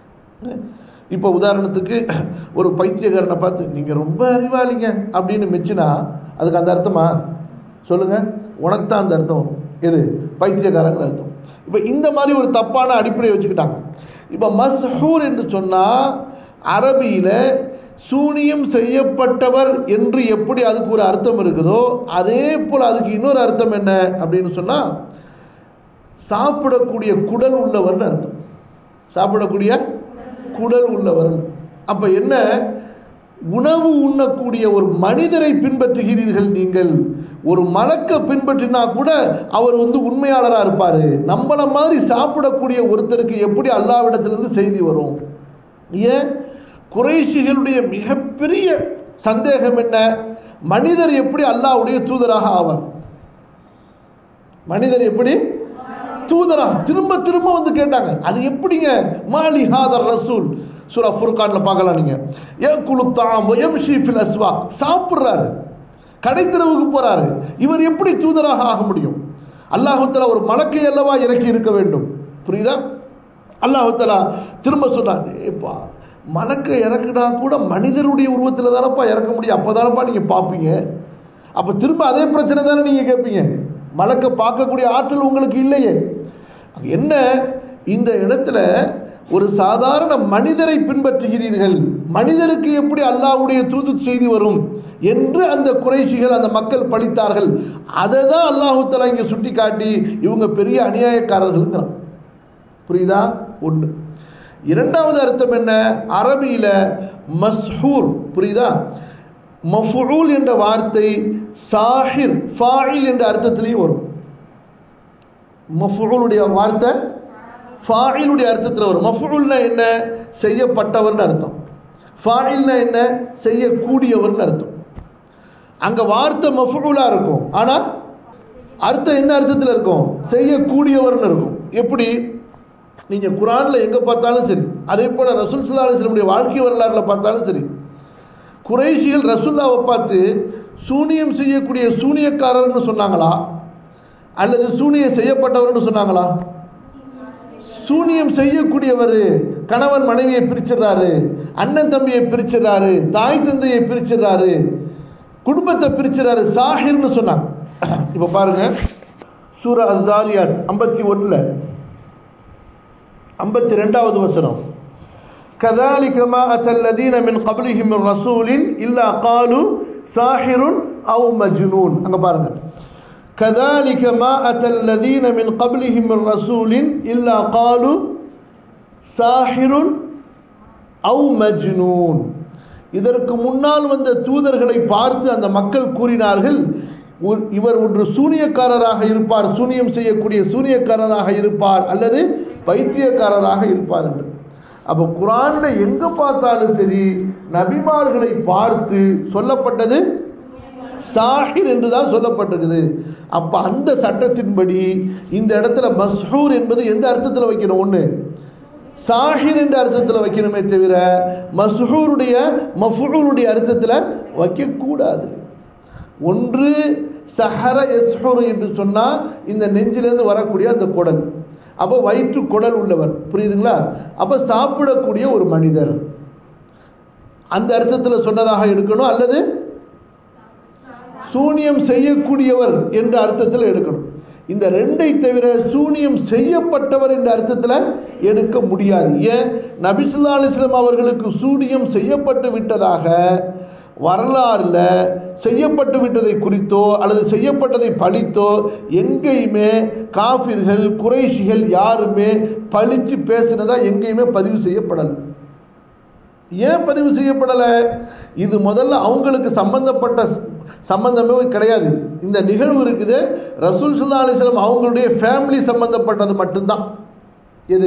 இப்போ உதாரணத்துக்கு ஒரு பைத்தியக்காரனை பார்த்து நீங்க ரொம்ப அறிவாளிங்க அப்படின்னு மெச்சினா அதுக்கு அந்த அர்த்தமா சொல்லுங்க உனக்கு தான் அந்த அர்த்தம் வரும் எது பைத்தியக்காரங்கிற அர்த்தம் இப்போ இந்த மாதிரி ஒரு தப்பான அடிப்படையை வச்சுக்கிட்டாங்க இப்போ மஸ்ஹூர் என்று சொன்னா அரபியில சூனியம் செய்யப்பட்டவர் என்று எப்படி அதுக்கு ஒரு அர்த்தம் இருக்குதோ அதே போல அதுக்கு இன்னொரு அர்த்தம் என்ன அப்படின்னு சொன்னா சாப்பிடக்கூடிய குடல் உள்ளவர்னு அர்த்தம் சாப்பிடக்கூடிய குடல் உள்ளவர் அப்ப என்ன உணவு உண்ணக்கூடிய ஒரு மனிதரை பின்பற்றுகிறீர்கள் நீங்கள் ஒரு மலக்க பின்பற்றினா கூட அவர் வந்து உண்மையாளரா இருப்பாரு நம்மள மாதிரி சாப்பிடக்கூடிய ஒருத்தருக்கு எப்படி அல்லாவிடத்திலிருந்து செய்தி வரும் ஏன் குறைஷிகளுடைய மிகப்பெரிய சந்தேகம் என்ன மனிதர் எப்படி அல்லாவுடைய தூதராக ஆவார் மனிதர் எப்படி தூதராக திரும்ப திரும்ப வந்து கேட்டாங்க அது எப்படிங்க மாலி ஹாதர் ரசூல் சூரா ஃபுர்கான்ல பார்க்கலாம் நீங்க ஏன் குளுத்தாம் எம்ஷி ஃபில் அஸ்வா சாப்பிடுறாரு கடைத்தெருவுக்கு போறாரு இவர் எப்படி தூதராக ஆக முடியும் அல்லாஹுத்தலா ஒரு மலக்கை அல்லவா இறக்கி இருக்க வேண்டும் புரியுதா அல்லாஹுத்தலா திரும்ப சொன்னார் ஏப்பா மலக்க இறக்குனா கூட மனிதருடைய உருவத்தில் தானப்பா இறக்க முடியும் அப்போதானப்பா நீங்க பார்ப்பீங்க அப்ப திரும்ப அதே பிரச்சனை தானே நீங்க கேட்பீங்க மலக்க பார்க்கக்கூடிய ஆற்றல் உங்களுக்கு இல்லையே என்ன இந்த இடத்துல ஒரு சாதாரண மனிதரை பின்பற்றுகிறீர்கள் மனிதருக்கு எப்படி அல்லாவுடைய தூது செய்தி வரும் என்று அந்த குறைஷிகள் அந்த மக்கள் பழித்தார்கள் அதை தான் அல்லாஹு தலா இங்க சுட்டி காட்டி இவங்க பெரிய அநியாயக்காரர்கள் புரியுதா ஒன்று இரண்டாவது அர்த்தம் என்ன அரபியில மஸ்ஹூர் புரியுதா மஃபூல் என்ற வார்த்தை சாஹிர் ஃபாயில் என்ற அர்த்தத்திலையும் வரும் மஃபூலுடைய வார்த்தை ஃபாயிலுடைய அர்த்தத்தில் வரும் மஃபூல்னா என்ன செய்யப்பட்டவர்னு அர்த்தம் ஃபாயில்னா என்ன செய்யக்கூடியவர்னு அர்த்தம் அங்க வார்த்தை மஃபூலா இருக்கும் ஆனா அர்த்தம் என்ன அர்த்தத்தில் இருக்கும் செய்யக்கூடியவர்னு இருக்கும் எப்படி நீங்க குரான்ல எங்க பார்த்தாலும் சரி அதே போல ரசூல் சுல்லா அலிஸ்லமுடைய வாழ்க்கை வரலாறுல பார்த்தாலும் சரி குறைஷிகள் ரசுல்லாவை பார்த்து சூனியம் செய்யக்கூடிய சூனியக்காரர்னு சொன்னாங்களா அல்லது சூனியம் செய்யப்பட்டவர்னு சொன்னாங்களா சூனியம் செய்யக்கூடியவர் கணவன் மனைவியை பிரிச்சிடுறாரு அண்ணன் தம்பியை பிரிச்சிடுறாரு தாய் தந்தையை பிரிச்சிடுறாரு குடும்பத்தை பிரிச்சிடுறாரு சாஹிர்னு சொன்னாங்க இப்ப பாருங்க சூரா அசாரியாத் ஐம்பத்தி ஒன்னுல ஐம்பத்தி ரெண்டாவது வசனம் كذلك ما أتى الذين من قبلهم من رسول إلا قالوا ساحر أو مجنون அங்க பாருங்க كذلك ما أتى الذين من قبلهم من رسول إلا قالوا ساحر أو مجنون இதற்கு முன்னால் வந்த தூதர்களை பார்த்து அந்த மக்கள் கூறினார்கள் இவர் ஒன்று சூனியக்காரராக இருப்பார் சூனியம் செய்யக்கூடிய சூனியக்காரராக இருப்பார் அல்லது பைத்தியக்காரராக இருப்பார் என்று அப்ப குரான்ல எங்க பார்த்தாலும் சரி நபிமார்களை பார்த்து சொல்லப்பட்டது சாஹிர் என்றுதான் சொல்லப்பட்டிருக்குது அப்ப அந்த சட்டத்தின்படி இந்த இடத்துல மஸ்ஹூர் என்பது எந்த அர்த்தத்தில் வைக்கணும் ஒண்ணு சாஹிர் என்ற அர்த்தத்தில் வைக்கணுமே தவிர மஸ்ஹூருடைய மஃபூருடைய அர்த்தத்தில் வைக்கக்கூடாது ஒன்று சஹர எஸ்ஹூர் என்று சொன்னா இந்த நெஞ்சிலிருந்து வரக்கூடிய அந்த குடல் அப்போ வயிற்று குடல் உள்ளவர் புரியுதுங்களா அப்ப சாப்பிடக்கூடிய ஒரு மனிதர் அந்த அர்த்தத்தில் சொன்னதாக எடுக்கணும் அல்லது சூனியம் செய்யக்கூடியவர் என்ற அர்த்தத்தில் எடுக்கணும் இந்த ரெண்டை தவிர சூனியம் செய்யப்பட்டவர் என்ற அர்த்தத்தில் எடுக்க முடியாது ஏன் நபிசுல்லா அலிஸ்லாம் அவர்களுக்கு சூனியம் செய்யப்பட்டு விட்டதாக வரலாறுல செய்யப்பட்டு விட்டதை குறித்தோ அல்லது செய்யப்பட்டதை பழித்தோ எங்கேயுமே காபிர்கள் குறைஷிகள் யாருமே பழிச்சு பேசினதா எங்கேயுமே பதிவு செய்யப்படலை ஏன் பதிவு செய்யப்படலை இது முதல்ல அவங்களுக்கு சம்பந்தப்பட்ட சம்பந்தமே கிடையாது இந்த நிகழ்வு இருக்குது ரசூல் சுல்லா அலிஸ்லாம் அவங்களுடைய ஃபேமிலி சம்பந்தப்பட்டது மட்டும்தான் எது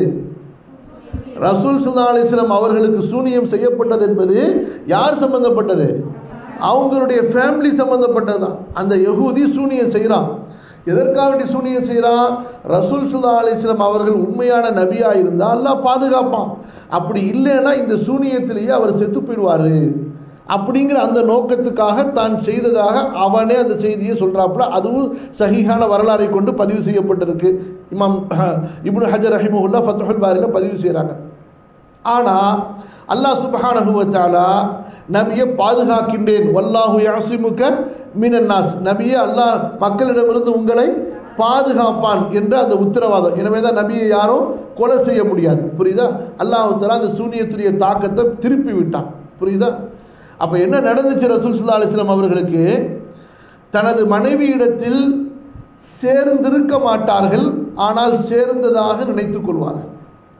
ரசூல் சுல்லா அலிஸ்லாம் அவர்களுக்கு சூனியம் செய்யப்பட்டது என்பது யார் சம்பந்தப்பட்டது அவங்களுடைய ஃபேமிலி சம்பந்தப்பட்டதுதான் அந்த யகூதி சூனியம் செய்கிறான் எதற்காக வேண்டி சூனியம் செய்கிறான் ரசூல் சுல்லா அலிஸ்லாம் அவர்கள் உண்மையான நபியா இருந்தா அல்லாஹ் பாதுகாப்பான் அப்படி இல்லைன்னா இந்த சூனியத்திலேயே அவர் செத்து போயிடுவாரு அப்படிங்கிற அந்த நோக்கத்துக்காக தான் செய்ததாக அவனே அந்த செய்தியை சொல்றாப்புல அதுவும் சஹீஹான வரலாறை கொண்டு பதிவு செய்யப்பட்டிருக்கு இமாம் இப்னு ஹஜர் ரஹிமுல்லா ஃபத்துல் பாரில பதிவு செய்கிறாங்க ஆனா அல்லாஹ் சுப்ஹானஹு வ தஆலா நபியை பாதுகாக்கின்றேன் வல்லாஹு யாசிமுக மினன்னாஸ் நபியே அல்லாஹ் மக்களிடமிருந்து உங்களை பாதுகாப்பான் என்ற அந்த உத்தரவாதம் எனவே தான் நபியை யாரும் கொலை செய்ய முடியாது புரியுதா அல்லாஹ் தஆலா அந்த சூனியத்துடைய தாக்கத்தை திருப்பி விட்டான் புரியுதா அப்ப என்ன நடந்துச்சு ரசூல் ஸல்லல்லாஹு அலைஹி வஸல்லம் அவர்களுக்கு தனது மனைவியிடத்தில் சேர்ந்திருக்க மாட்டார்கள் ஆனால் சேர்ந்ததாக நினைத்துக் கொள்வார்கள்